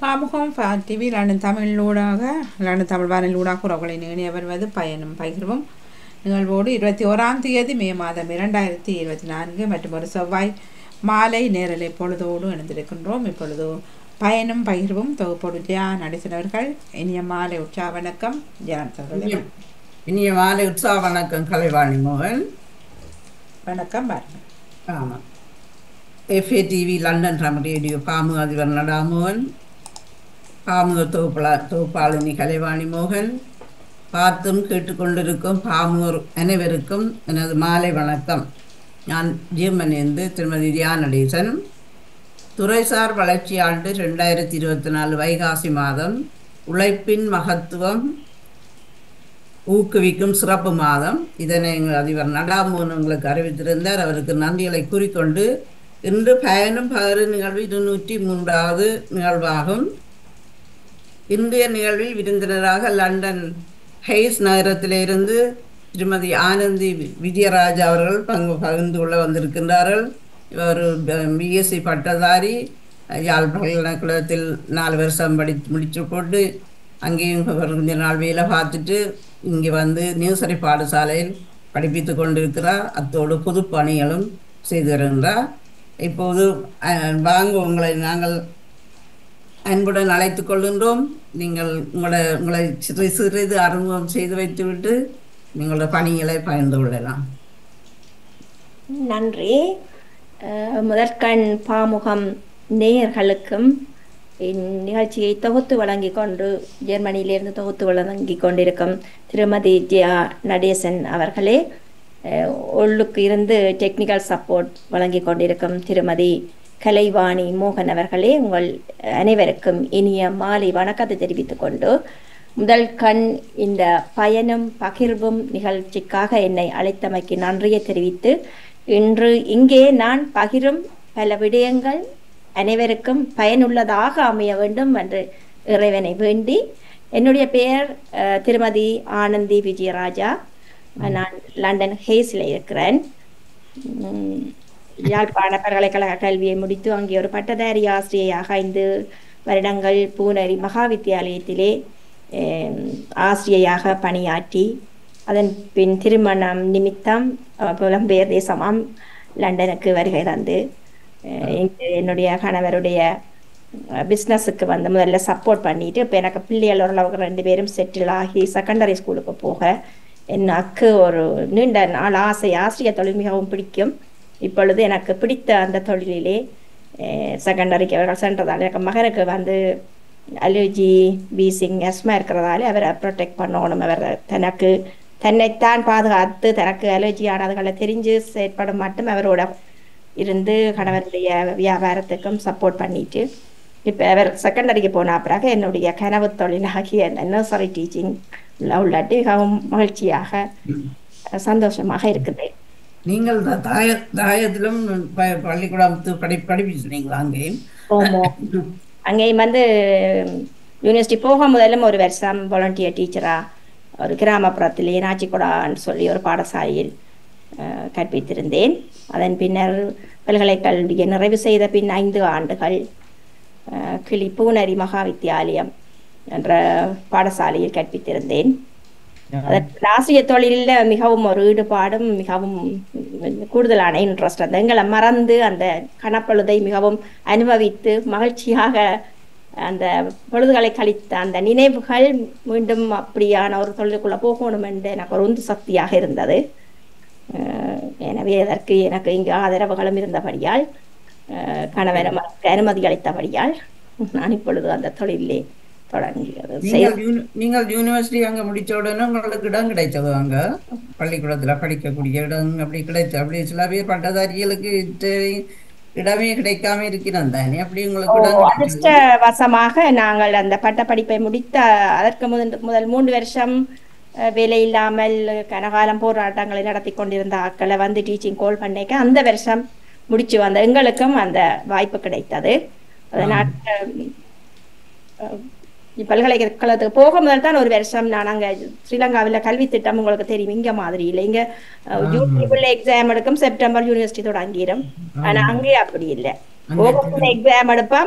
பாமுகம் TV London தமிழூடாக London Tamil வானொலியூடாக உறவுகளை இணைய வருவது பயனும் பகிர்வும் நிகழ்வோடு இருபத்தி ஓராம் தேதி மே மாதம் இரண்டாயிரத்தி இருபத்தி நான்கு மற்றும் ஒரு செவ்வாய் மாலை நேரலை பொழுதோடு இணைந்திருக்கின்றோம் இப்பொழுது பயனும் பகிர்வும் தொகுப்போடு ஜெயா நடத்தினவர்கள் இனிய மாலை உற்சாக வணக்கம் ஜெயந்தவர்களே இனிய மாலை உற்சாக வணக்கம் கலைவாணி மோகன் வணக்கம் பாருங்க ஆமாம் எஃப்ஏ டிவி லண்டன் ரம் ரேடியோ பாமு அதிபர் நடாமோகன் பாமுக தொகுப்பலா தொகுப்பாளினி கலைவாணி மோகன் பார்த்தும் கேட்டுக்கொண்டிருக்கும் பாமூர் அனைவருக்கும் எனது மாலை வணக்கம் நான் ஜீவமணிந்து திருமதி தியா நடேசன் துறைசார் வளர்ச்சி ஆண்டு ரெண்டாயிரத்தி இருபத்தி நாலு வைகாசி மாதம் உழைப்பின் மகத்துவம் ஊக்குவிக்கும் சிறப்பு மாதம் இதனை எங்கள் அதிபர் நடாமோகன் உங்களுக்கு அறிவித்திருந்தார் அவருக்கு நன்றிகளை கூறிக்கொண்டு இன்று பயனும் பகரு நிகழ்வு இருநூற்றி மூன்றாவது நிகழ்வாகும் இன்றைய நிகழ்வில் விருந்தினராக லண்டன் ஹெய்ஸ் நகரத்திலிருந்து திருமதி ஆனந்தி விஜயராஜ் அவர்கள் பங்கு பகிர்ந்து கொள்ள வந்திருக்கின்றார்கள் இவர் பிஎஸ்சி பட்டதாரி யாழ் பல்கலைக்கழகத்தில் நாலு வருஷம் படி முடித்து போட்டு அங்கேயும் கொஞ்ச நாள் வேலை பார்த்துட்டு இங்கே வந்து நியூசரி பாடசாலையில் படிப்பித்து கொண்டிருக்கிறார் அத்தோடு பொது பணிகளும் செய்து வருகின்றார் இப்போது வாங்க உங்களை நாங்கள் அன்புடன் அழைத்து கொள்கின்றோம் நீங்கள் உங்களை உங்களை சிறு சிறிது அறிமுகம் செய்து வைத்துவிட்டு நீங்களோட பணிகளை பகிர்ந்து கொள்ளலாம் நன்றி முதற்கண் பாமுகம் நேயர்களுக்கும் இந்நிகழ்ச்சியை தொகுத்து வழங்கி கொண்டு ஜெர்மனியிலிருந்து தொகுத்து வழங்கி கொண்டிருக்கும் திருமதி ஜியா நடேசன் அவர்களே உள்ளுக்கு இருந்து டெக்னிக்கல் சப்போர்ட் வழங்கி கொண்டிருக்கும் திருமதி கலைவாணி மோகன் அவர்களே உங்கள் அனைவருக்கும் இனிய மாலை வணக்கத்தை தெரிவித்துக் கொண்டு முதல் கண் இந்த பயனும் பகிர்வும் நிகழ்ச்சிக்காக என்னை அழைத்தமைக்கு நன்றியை தெரிவித்து இன்று இங்கே நான் பகிரும் பல விடயங்கள் அனைவருக்கும் பயனுள்ளதாக அமைய வேண்டும் என்று இறைவனை வேண்டி என்னுடைய பெயர் திருமதி ஆனந்தி விஜயராஜா நான் லண்டன் ஹேஸில் இருக்கிறேன் யாழ்ப்பாண பல்கலைக்கழக கல்வியை முடித்து அங்கே ஒரு பட்டதாரி ஆசிரியையாக ஐந்து வருடங்கள் பூனரி மகா வித்தியாலயத்திலே ஆசிரியையாக பணியாற்றி அதன் பின் திருமணம் நிமித்தம் புலம்பெயர் தேசமாம் லண்டனுக்கு வருகை தந்து என்னுடைய கணவருடைய பிஸ்னஸுக்கு வந்து முதல்ல சப்போர்ட் பண்ணிட்டு இப்போ எனக்கு பிள்ளைகள் ஓரளவுக்கு ரெண்டு பேரும் செட்டில் ஆகி செகண்டரி ஸ்கூலுக்கு போக எனக்கு ஒரு நீண்ட நாள் ஆசை ஆசிரியர் தொழில் மிகவும் பிடிக்கும் இப்பொழுது எனக்கு பிடித்த அந்த தொழிலிலே செகண்டரிக்கு அவர்கள் சென்றதால் எனக்கு மகனுக்கு வந்து அலர்ஜி வீசிங் எஸ்மா இருக்கிறதால அவரை ப்ரொடெக்ட் பண்ணணும் அவர் தனக்கு தன்னைத்தான் பாதுகாத்து தனக்கு அலர்ஜி ஆனதுகளை தெரிஞ்சு செயற்படும் மட்டும் அவரோட இருந்து கணவருடைய வியாபாரத்துக்கும் சப்போர்ட் பண்ணிட்டு இப்போ அவர் செகண்டரிக்கு போன பிறகு என்னுடைய கனவு தொழிலாகிய அந்த நர்சரி டீச்சிங் உள்ளாட்டி மிகவும் மகிழ்ச்சியாக சந்தோஷமாக இருக்குது நீங்கள் தாய தாயத்திலும் பள்ளிக்கூடம் படி படிப்பிச்சிருந்தீங்களா அங்கேயும் அங்கேயும் வந்து யூனிவர்சிட்டி போக முதலும் ஒரு வருஷம் வாலண்டியர் டீச்சரா ஒரு கிராமப்புறத்திலே நாச்சிக்குடான்னு சொல்லி ஒரு பாடசாலையில் கற்பித்திருந்தேன் அதன் பின்னர் பல்கலைக்கல்வியை நிறைவு செய்த பின் ஐந்து ஆண்டுகள் கிளி பூனரி மகா வித்தியாலயம் என்ற பாடசாலையில் கற்பித்திருந்தேன் அதற்கு ஆசிரியர் தொழிலில் மிகவும் ஒரு ஈடுபாடும் மிகவும் கூடுதலான இன்ட்ரெஸ்ட் அந்த எங்களை மறந்து அந்த கணப்பொழுதை மிகவும் அனுபவித்து மகிழ்ச்சியாக அந்த பொழுதுகளை கழித்த அந்த நினைவுகள் மீண்டும் அப்படியான ஒரு தொழிலுக்குள்ள போகணும் என்று எனக்கு ஒரு உந்து சக்தியாக இருந்தது எனவே அதற்கு எனக்கு இங்கு ஆதரவுகளும் இருந்தபடியால் கணவன் அனுமதி அளித்தபடியால் நான் இப்பொழுது அந்த தொழிலே நீங்கள் யூனிவர்சிட்டி அங்க முடிச்ச உடனே உங்களுக்கு இடம் கிடைச்சது அங்க பள்ளிக்கூடத்துல படிக்கக்கூடிய இடம் அப்படி கிடைச்சது அப்படி சில பேர் பட்டதாரிகளுக்கு இடமே கிடைக்காம இருக்கிறோம் தானே அப்படி உங்களுக்கு அதிர்ஷ்டவசமாக நாங்கள் அந்த பட்டப்படிப்பை முடித்த அதற்கு முதல் முதல் மூன்று வருஷம் வேலை இல்லாமல் கனகாலம் போராட்டங்களை நடத்தி கொண்டிருந்த ஆட்களை வந்து டீச்சிங் கோல் பண்ணிக்க அந்த வருஷம் முடிச்சு வந்த எங்களுக்கும் அந்த வாய்ப்பு கிடைத்தது அதனால் பல்கலைக்கழகத்துக்கு போக முதல் தான் ஒரு வருஷம் நான் அங்க ஸ்ரீலங்காவில் கல்வி திட்டம் உங்களுக்கு தெரியும் இங்க மாதிரி இல்லை இங்க ஜூன் எக்ஸாம் எடுக்கும் செப்டம்பர் யூனிவர்சிட்டி தொடங்கிடும் ஆனா அங்கே அப்படி இல்லை போக எக்ஸாம் எடுப்போம்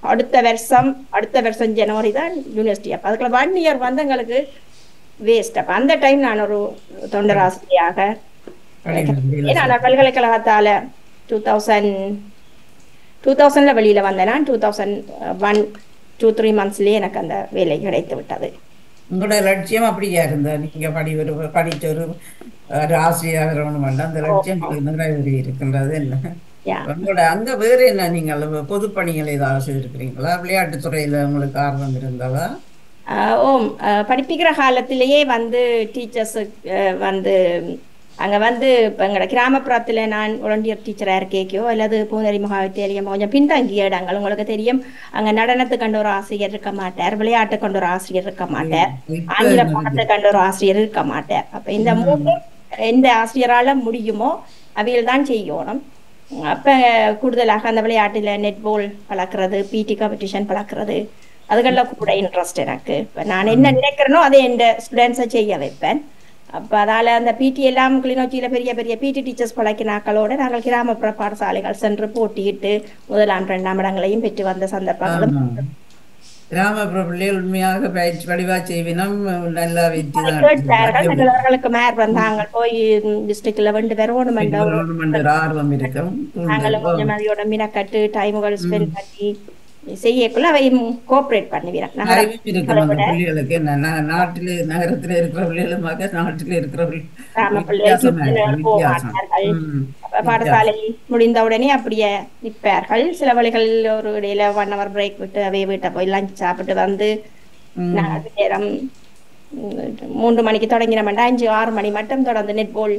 அடுத்த வருஷம் அடுத்த வருஷம் ஜனவரி தான் யூனிவர்சிட்டி அப்போ அதுக்குள்ள ஒன் இயர் வந்து எங்களுக்கு வேஸ்ட் அப்போ அந்த டைம் நான் ஒரு தொண்டர் ஆசிரியராக ஏன்னா நான் பல்கலைக்கழகத்தால டூ தௌசண்ட் டூ தௌசண்ட்ல வெளியில வந்தேன் நான் two thousand one two three மந்த்ஸ்லயே எனக்கு அந்த வேலை கிடைத்து விட்டது உங்களோட லட்சியம் அப்படியா இருந்தா நீங்க படி ஒரு படிச்ச ஒரு ஒரு ஆசிரியர் வரணும் வேண்டாம் அந்த லட்சியம் உங்களுக்கு நிறைவேறி இருக்கின்றது என்ன Yeah. உங்களோட அங்க வேற என்ன நீங்கள் பொதுப்பணிகள் ஏதாவது செய்திருக்கிறீங்களா விளையாட்டுத் துறையில உங்களுக்கு ஆர்வம் இருந்ததா ஆஹ் ஓம் ஆஹ் படிப்பிக்கிற காலத்திலேயே வந்து டீச்சர்ஸ் வந்து அங்க வந்து இப்போ எங்களோட கிராமப்புறத்துல நான் வாலண்டியர் டீச்சரா இருக்கேக்கோ அல்லது பூனரி மகாவித்தியாலயம் கொஞ்சம் பின்தங்கிய இடங்கள் உங்களுக்கு தெரியும் அங்க நடனத்துக்கு கண்டு ஒரு ஆசிரியர் இருக்க மாட்டார் விளையாட்டு கண்டு ஒரு ஆசிரியர் இருக்க மாட்டார் இப்ப ஆங்கில என்ன பாடத்தை கண்டு ஒரு ஆசிரியர் இருக்க மாட்டார் அப்ப இந்த மூணு எந்த ஆசிரியரால முடியுமோ அவையில் தான் செய்யணும் அப்ப கூடுதலாக அந்த விளையாட்டுல நெட்பால் பழக்கிறது பிடி காம்படிஷன் பழக்கிறது அதுகளில் கூட இன்ட்ரெஸ்ட் எனக்கு இப்ப நான் என்ன நினைக்கிறேனோ அதை என் ஸ்டூடெண்ட்ஸை செய்ய வைப்பேன் அப்ப அதால அந்த பிடி எல்லாம் கிளிநொச்சியில பெரிய பெரிய பிடி டீச்சர்ஸ் பழக்கினாக்களோட நாங்கள் கிராமப்புற பாடசாலைகள் சென்று போட்டியிட்டு முதலாம் இரண்டாம் இடங்களையும் பெற்று வந்த சந்தர்ப்பங்களும் ஆமா. கிராமப்புற பிள்ளைகள் உண்மையாக பயிற்சி வடிவா செய்வினம் நல்லா வெற்றி கேட்டார்கள் சிலவர்களுக்கு மேர் வந்தாங்க போய் டிஸ்ட்ரிக்ட்ல வந்து வரணும் தான் ஆர்வம் இருக்கும் நாங்களும் கொஞ்சம் அதையோட மினக்கட்டு டைமுகள் ஸ்பெண்ட் பண்ணி செய்யக்குள்ள அவையும் கோஆப்ரேட் பண்ணுவீங்க அறிவும் இருக்கும் அந்த பிள்ளைகளுக்கு என்ன நா- நாட்டிலே நகரத்துல இருக்கிற பிள்ளைகளுமாக நாட்டிலே இருக்கிற கிராம வித்தியாசமா இருக்கு, பிள்ளைகள் போக வித்தியாசம். மாட்டார்கள் ம். பாடசாலை முடிந்த உடனே அப்படியே நிற்பார்கள் சில வழிகள் ஒரு இடையில ஒன் ஹவர் பிரேக் விட்டு அவைய வீட்டை போய் லஞ்ச் சாப்பிட்டு வந்து ம். நாலு நேரம் ம், மூன்று மணிக்கு தொடங்கினோம்னா அஞ்சு ஆறு மணி மட்டும் தொடர்ந்து நெட்பால்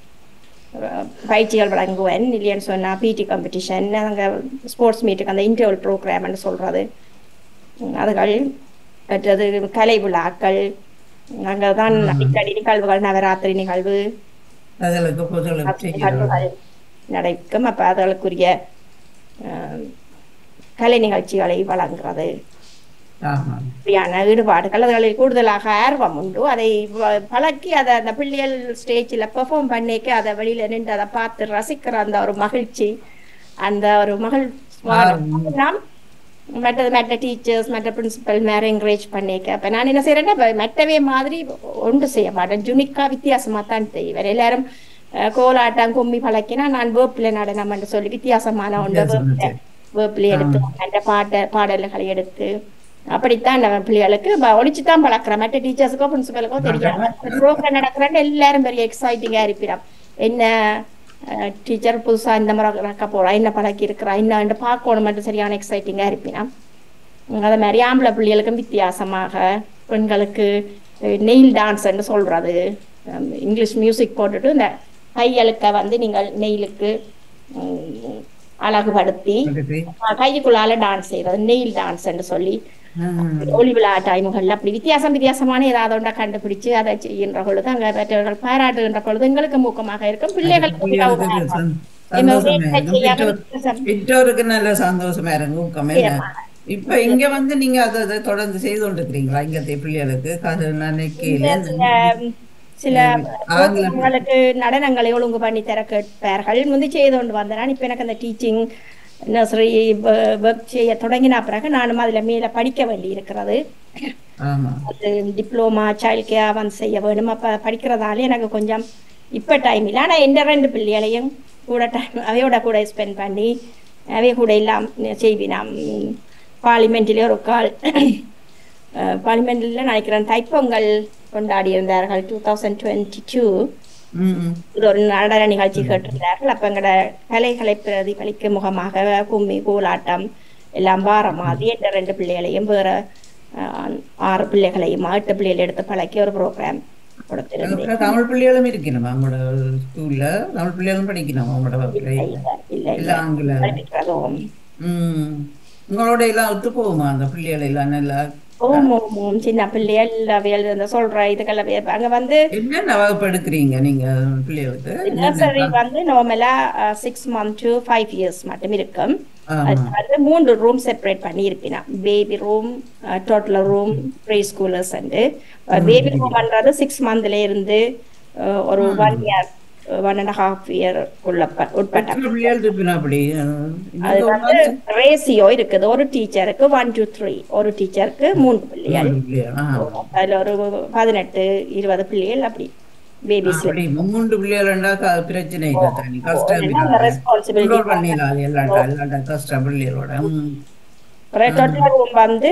பயிற்சிகள் வழங்குவேன் இல்லைன்னு சொன்னா பிடி காம்படிஷன் அங்க ஸ்போர்ட்ஸ் மீட்டுக்கு அந்த இன்டர்வல் ப்ரோக்ராம்னு சொல்றது ம், அதுகள் மற்றது கலை விழாக்கள் அங்கே தான் அடிக்கடி நிகழ்வுகள் நவராத்திரி நிகழ்வு அதுகளுக்கு பொதுகளுக்கு செய்கிறோம் நிகழ்வுகள் நடக்கும் அப்ப அதுகளுக்குரிய அஹ், கலை நிகழ்ச்சிகளை வழங்குறது ஆமா இப்படியான ஈடுபாடுகள் அதுகளில் கூடுதலாக ஆர்வம் உண்டு அதை வ- பழக்கி அதை அந்த பிள்ளைகள் ஸ்டேஜில் பெர்ஃபார்ம் பண்ணிக்க அதை வெளியில நின்று அதை பார்த்து ரசிக்கிற அந்த ஒரு மகிழ்ச்சி அந்த ஒரு மகிழ் நாம் மற்றது மற்ற டீச்சர்ஸ் மற்ற பிரின்சிபல் மேல என்கரேஜ் பண்ணிக்க அப்ப நான் என்ன செய்யறேன்னா இப்ப மற்றவே மாதிரி ஒன்று செய்ய மாட்டேன் ஜுனிக்கா வித்தியாசமா தான் செய்வேன் எல்லாரும் அஹ், கோலாட்டம் கும்மி பழக்கினா நான் வேப்பில நடனம் என்று சொல்லி வித்தியாசமான ஒன்று வித்தியாசமா வேப்பில வேப்பிலை எடுத்து அந்த பாட்ட பாடல்களை எடுத்து அப்படித்தான் நம்ம பிள்ளைகளுக்கு ப- ஒளிச்சுதான் பழக்கிறோம் மற்ற டீச்சர்ஸுக்கோ பிரின்சிபலுக்கோ தெரியாது ப்ரோக்ராம் நடக்கிறேன்னு எல்லாரும் பெரிய எக்ஸைட்டிங்கா இருப்பிடும் என்ன டீச்சர் புதுசா இந்த முறை நடக்க போறா என்ன பழக்கி இருக்கிறா என்ன பார்க்கணும் மட்டும் சரியான எக்ஸைட்டிங்கா இருப்பினா அதே மாதிரி ஆம்பளை பிள்ளைகளுக்கும் வித்தியாசமாக பெண்களுக்கு நெயில் டான்ஸ்ன்னு சொல்றது ஹம், இங்கிலீஷ் மியூசிக் போட்டுட்டு இந்த கையழுக்க வந்து நீங்கள் நெயிலுக்கு ஹம், அழகுபடுத்தி அடுத்து, அஹ், கைக்குள்ளால டான்ஸ் செய்யறது நெயில் டான்ஸ்ன்னு சொல்லி ம், ஒளி விழா டைமுகள்ல அப்படி வித்தியாசம் வித்தியாசமான ஏதாவது ஒன்றை கண்டுபிடிச்சு அதை செய்கின்ற பொழுது அங்க மற்றவர்கள் பாராட்டுகின்ற பொழுது எங்களுக்கு ஊக்கமாக இருக்கும் பிள்ளைகளுக்கு பிள்ளைகளுக்கு மிகவும் சந்- நம்ம சந்தோஷமா வேலை இருக்கும். செய்யாம பெற்றோர் வித்தியாசம் பெற்றோருக்கு நல்ல சந்தோஷமா இருக்கும் ஊக்கம் என்ன இப்ப இங்க வந்து நீங்க அதை அதை தொடர்ந்து செய்து கொண்டிருக்கிறீங்களா இங்க பிள்ளைகளுக்கு கதை நினைக்கையில சில சில ஆங்கிலம் உங்களுக்கு நடனங்களை ஒழுங்கு பண்ணி தர கேட்பார்கள் முந்தி செய்து கொண்டு வந்தேன் இப்ப எனக்கு அந்த டீச்சிங் நர்சரி ஒர்க் செய்ய தொடங்கின பிறகு நானும் அதுல மேல படிக்க வேண்டி இருக்கிறது ஆமா அது டிப்ளமா சைல்ட் கேர் வந்து செய்ய வேணும் அப்ப படிக்கிறதால எனக்கு கொஞ்சம் இப்ப டைம் இல்லை ஆனா எந்த ரெண்டு பிள்ளைகளையும் கூட டைம் அவையோட கூட ஸ்பெண்ட் பண்ணி அவைய கூட எல்லாம் செய்வினாம் பார்லிமெண்ட்டிலே ஒரு கால் பார்லிமெண்ட்டில் நினைக்கிறேன் தைப்பொங்கல் கொண்டாடி இருந்தார்கள் டூ தௌசண்ட் டுவெண்ட்டி டூ ம், ம். இது ஒரு நடன நிகழ்ச்சி கேட்டிருந்தார்கள் அப்ப எங்கட கலைகளை பிரதிபலிக்கும் முகமாக கும்மி கூலாட்டம் எல்லாம் வார மாதிரி என்ற ரெண்டு பிள்ளைகளையும் வேற அஹ், ஆறு பிள்ளைகளையும் எட்டு பிள்ளைகள் எடுத்து பழக்கி ஒரு ப்ரோக்ராம் கொடுத்திருந்தேன் அப்புறம் தமிழ் பிள்ளைகளும் இருக்கணும் அவங்களோட ஸ்கூல்ல தமிழ் பிள்ளைகளும் படிக்கணும் அவங்களோட இல்ல இல்ல இல்ல ஆங்கில படிக்கிறதும் ம் உங்களோட எல்லாம் ஒத்து போகுமா அந்த பிள்ளைகள் எல்லாம் நல்லா ஓம் ஓம் ஓம் சின்ன பிள்ளைகள் அவைகள் இந்த சொல்ற இதுகள் அங்க வந்து என்னென்ன வகுப்பு எடுக்கிறீங்க நீங்க பிள்ளைகளுக்கு நர்சரி வந்து நார்மலா six month to five years மட்டும் இருக்கும் ஆமா. அது வந்து மூன்று ரூம் செப்பரேட் பண்ணி இருப்பினா baby room total room preschoolers baby ரூம்ன்றது சிக்ஸ் மந்த்ல இருந்து அஹ், ஒரு one year one and half year உள்ள ப- உட்பட்ட எத்தனை பிள்ளைகள் இருப்பினா அப்படி அது வந்து ரேசியோ இருக்குது ஒரு டீச்சருக்கு ஒன் டூ த்ரீ ஒரு டீச்சருக்கு மூன்று பிள்ளைகள் அதுல ஒரு பதினெட்டு இருபது பிள்ளைகள் அப்படி பேபிஸ் அப்படி மூன்று பிள்ளைகள்ண்டா க- பிரச்சனை இல்லை தனி கஷ்டம் அந்த இல்லை. responsibility control பண்ணிடலாம் அது எல்லாண்டா எல்லாண்டா கஷ்டம் பிள்ளைகளோட ம். டோட்டல் ரூம் வந்து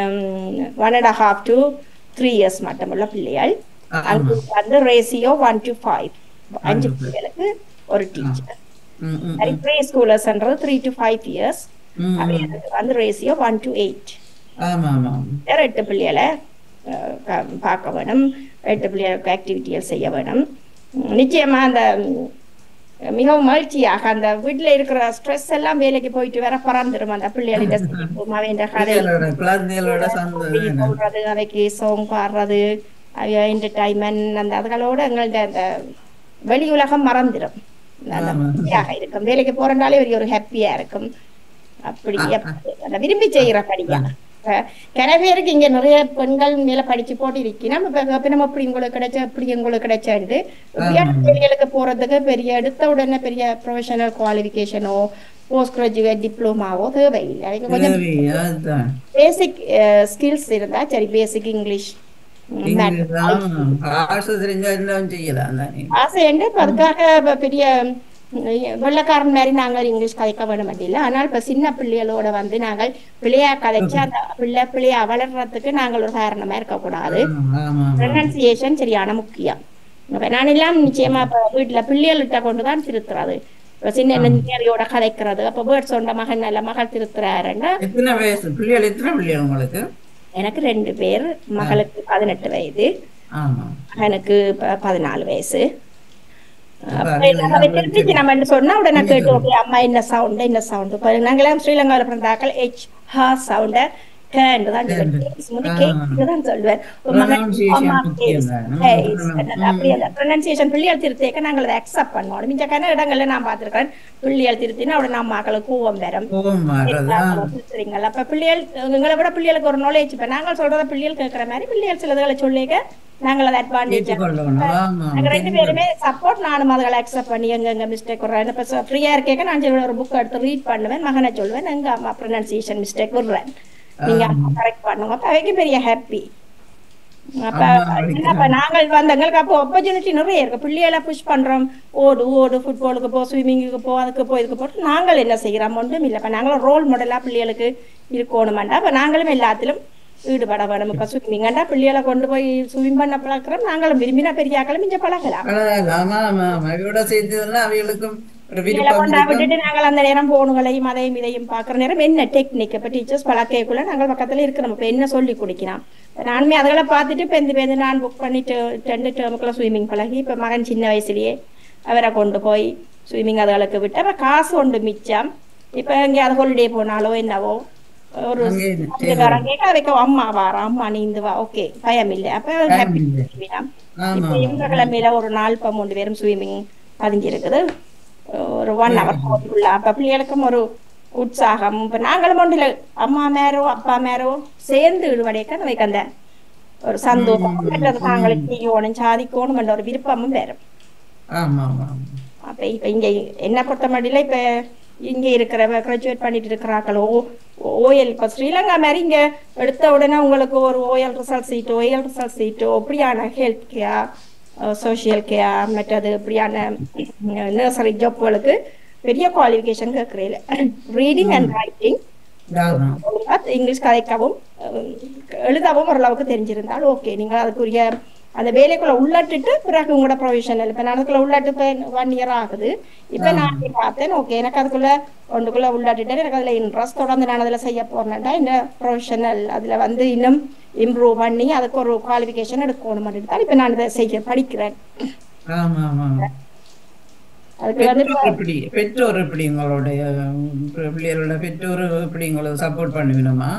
one and half to three years மட்டுமுள்ள பிள்ளைகள் ஆமா. அங்கு வந்து ரேசியோ ஒன் டு ஃபைவ் அஞ்சு பிள்ளைகளுக்கு ஒரு டீச்சர் ம், ம், சரி ப்ரீ ஸ்கூலர்ஸ்ன்றது த்ரீ டு ஃபைவ் இயர்ஸ் ம், ம். அவைகளுக்கு வந்து ரேசியோ ஒன் டு எயிட் ஆமா ஆமா வேற எட்டு பிள்ளைகளை அஹ், க- பார்க்க வேணும் எட்டு பிள்ளைகளுக்கு ஆக்டிவிட்டிகள் செய்ய வேணும் உம், நிச்சயமா அந்த உம், மிகவும் மகிழ்ச்சியாக அந்த வீட்டுல இருக்கிற ஸ்ட்ரெஸ் எல்லாம் வேலைக்கு போயிட்டு வர பறந்துடும் அந்த பிள்ளைகளின் அவன் கதை பிள்ளைகளோட குழந்தைகளோட சந்தோஷம் சொல்றது அவைக்கு சோங் பாடுறது அவைய என்டர்டைன்மெண்ட் அந்த அதுகளோட எங்கள்ட்ட அந்த வெளி உலகம் மறந்துடும் அந்த ஆமா. ஹாப்பியாக இருக்கும் வேலைக்கு போறனாலே ஒரு ஒரு ஹாப்பியா இருக்கும் அப்படி அப்படி அந்த விரும்பி செய்யறபடியா நிறைய பேருக்கு இங்க நிறைய பெண்கள் மேல படிச்சு போட்டு இருக்கணும் இப்ப இப்ப நம்ம இப்படி உங்களுக்கு கிடைச்ச இப்படி உங்களுக்கு கிடைச்சாண்டு வேலைகளுக்கு போறதுக்கு பெரிய எடுத்த உடனே பெரிய ப்ரொஃபஷனல் குவாலிஃபிகேஷனோ போஸ்ட் கிராஜுவேட் டிப்ளமாவோ தேவையில்லை அவங்க கொஞ்சம் தேவை, அதுதான் பேசிக் ஸ்கில்ஸ் இருந்தா சரி பேசிக் இங்கிலீஷ் இங்கிலீஷ் தான் ஆசை தெரிஞ்சா எல்லாம் செய்யலாம் தானே ஆசை உண்டு இப்ப அதுக்காக இப்ப பெரிய உம், வெள்ளக்காரன் மாதிரி நாங்கள் இங்கிலீஷ் கதைக்க வேணும் இல்லை ஆனால் இப்ப சின்ன பிள்ளைகளோட வந்து நாங்கள் பிள்ளையா கதைச்சு அந்த பிள்ளை பிள்ளையா வளர்றதுக்கு நாங்கள் ஒரு காரணமா இருக்கக்கூடாது ஆமா ஆமா ப்ரொனன்சியேஷன் சரியான முக்கியம் இப்ப நான் எல்லாம் நிச்சயமா இப்ப வீட்டுல பிள்ளைகள்கிட்ட கொண்டுதான் திருத்துறது இப்ப சின்ன நெஞ்சியோட கதைக்கிறது அப்ப பேர்ட்ஸ் சொன்ன மகன் நல்ல மகள் திருத்துறாருன்னா எத்தனை வயசு பிள்ளைகள் எத்தனை பிள்ளைகள் உங்களுக்கு எனக்கு ரெண்டு பேர் மகளுக்கு பதினெட்டு வயது ஆமா எனக்கு ப- பதினாலு வயசு அப்ப அப்ப அதுல நம்ம எல்லாம் திருப்பி நம்ம என்ன சொன்னா உடனே கேட்டு ஓகே அம்மா என்ன சவுண்ட் என்ன சவுண்ட் இப்ப நாங்களாம் ஸ்ரீலங்காவில பிறந்தாக்கள் ஹெச் ஹா சவுண்ட கேண்டு தான் சொல்லுவேன் கேஸ் முடி கேக்கு தான் சொல்லுவேன் ஒரு மகன் Pronunciation அம்மா முக்கியம் கேஸ் தான். கேஸ் ம். என்னது, அப்படி அந்த ப்ரொனன்சியேஷன் பிள்ளைகள் திருத்தேக்க நாங்கள் அதை அக்செப்ட் பண்ணணும் மிஞ்ச கன இடங்கள்ல நான் பார்த்திருக்கேன் பிள்ளைகள் திருத்தினா உடனே அம்மாக்களுக்கு கோவம் வரும் கோபம் மாறுறது ஆ. சரிங்களா அப்ப பிள்ளைகள் எங்களை விட பிள்ளைகளுக்கு ஒரு நாலேஜ் இப்ப நாங்கள் சொல்றத பிள்ளைகள் கேட்கிற மாதிரி பிள்ளைகள் சிலதுகளை சொல்லிக்க நாங்கள் அதை அட்வான்டேஜ் ஏற்றுக்கொள்ளணும் ஆமா நாங்க ரெண்டு பேருமே சப்போர்ட் நானும் அதுகளை அக்செப்ட் பண்ணி எங்க எங்க மிஸ்டேக் விடுறேன் இப்ப ஃப்ரீயா இருக்கேக்க நான் சரி ஒரு புக் எடுத்து ரீட் பண்ணுவேன் மகனை சொல்லுவேன் எங்க அம்மா ப்ரொனன்சியேஷன் மிஸ்டேக் விடுறேன் நீங்க கரெக்ட் பண்ணுங்க அப்ப அவைக்கு பெரிய ஹாப்பி அப்ப ஆமா, என்ன அப்ப நாங்கள் வந்து எங்களுக்கு அப்போ ஆப்பர்ச்சுனிட்டி நிறைய இருக்கு பிள்ளைகளை புஷ் பண்றோம் ஓடு ஓடு ஃபுட்பாலுக்கு போ ஸ்விம்மிங்குக்கு போ அதுக்கு போ இதுக்கு போட்டு நாங்கள் என்ன செய்யறோம் ஒன்றும் இல்லை இப்ப நாங்களும் ரோல் மாடலா பிள்ளைகளுக்கு இருக்கணுமாண்டா அப்ப நாங்களும் எல்லாத்திலும் ஈடுபட வேணும் இப்ப ஸ்விம்மிங்கண்டா பிள்ளைகளை கொண்டு போய் ஸ்விம் பண்ண பழக்கிறோம் நாங்களும் விரும்பினா பெரிய ஆக்களும் இங்க பழகலாம் பரவாயில்ல. ஆமா ஆமா ஆமா இவரோட சேர்ந்ததுன்னா அவைகளுக்கும் ஒரு பிள்ளைகளை விருப்பம் கொண்டா இருக்கும். விட்டுட்டு நாங்கள் அந்த நேரம் போனுகளையும் அதையும் இதையும் பாக்குற நேரம் என்ன டெக்னிக் இப்ப டீச்சர்ஸ் பழக்கைக்குள்ள நாங்கள் பக்கத்துல இருக்கிறோம் இப்ப என்ன சொல்லி குடிக்கலாம் நானுமே அதுகளை பார்த்துட்டு பெந்து பேந்து நான் புக் பண்ணிட்டு ரெண்டு டேர்முக்குள்ள ஸ்விம்மிங் பழகி இப்ப மகன் சின்ன வயசுலயே அவரை கொண்டு போய் ஸ்விம்மிங் அதுகளுக்கு விட்டு அப்ப காசு உண்டு மிச்சம் இப்ப எங்கேயாவது ஹாலிடே போனாலோ என்னவோ ஒரு அங்கே வீட்டுக்காரன் கேட்க அவைக்கு அம்மா வாரா அம்மா நீந்து வா ஓகே பயம் இல்லை அப்ப happy இல்லை. விடாம். ஆமா இப்ப இந்த கிழமையில ஒரு நாள் இப்ப மூணு பேரும் ஸ்விம்மிங் பதிஞ்சிருக்குது ஒரு ஒன் ஹவர் போட்டுள்ள அப்ப பிள்ளைகளுக்கும் ஒரு உற்சாகம் இப்ப நாங்களும் ஒன்றில் அம்மா மேரோ அப்பா மேரோ சேர்ந்து ஈடுபடைக்க நமக்கு அந்த ஒரு சந்தோஷம் மற்றது தாங்களுக்கு செய்யணும் சாதிக்கணும் என்ற ஒரு விருப்பமும் வரும் ஆமா ஆமா ஆமா. அப்ப இப்ப இங்க என்ன பொறுத்த மட்டில இப்ப இங்க இருக்கிற கிராஜுவேட் பண்ணிட்டு இருக்கிறாங்களோ ஓஎல் இப்ப ஸ்ரீலங்கா மாதிரி இங்க எடுத்த உடனே உங்களுக்கு ஒரு ஓஎல் ரிசல்ட் சீட்டோ ஓஎல் ரிசல்ட் சீட்டோ இப்படியான ஹெல்த் கேர் சோஷியல் கேர் மற்றது இப்படியான நர்சரி ஜாப்களுக்கு பெரிய குவாலிஃபிகேஷன் கேட்கறீங்க ரீடிங் அண்ட் ரைட்டிங் ஆமா. இங்கிலீஷ் கதைக்கவும் அஹ், எழுதவும் ஓரளவுக்கு தெரிஞ்சிருந்தால் ஓகே நீங்க அதுக்குரிய அந்த வேலைக்குள்ள உள்ளட்டுட்டு பிறகு உங்களோட ப்ரொவிஷனல் இப்ப நான் அதுக்குள்ள உள்ளட்டு இப்ப ஒன் இயர் ஆகுது இப்ப நான் போய் பார்த்தேன் ஓகே எனக்கு அதுக்குள்ள ஒன்றுக்குள்ள உள்ளாட்டுட்டேன் எனக்கு அதுல இன்ட்ரெஸ்ட் தொடர்ந்து நான் அதுல செய்ய போறேன்டா இந்த ப்ரொஃபஷனல் அதுல வந்து இன்னும் இம்ப்ரூவ் பண்ணி அதுக்கு ஒரு குவாலிஃபிகேஷன் எடுக்கணும் தான் இப்ப நான் இதை செய்ய படிக்கிறேன் ஆமா ஆமா ஆமா. அதுக்கு வந்து பெற்றோர் எப்படி பெற்றோர் எப்படி உங்களுடைய உம், பிள்ளைகளோட பெற்றோர் எப்படி உங்களுக்கு சப்போர்ட் பண்ணுவினமா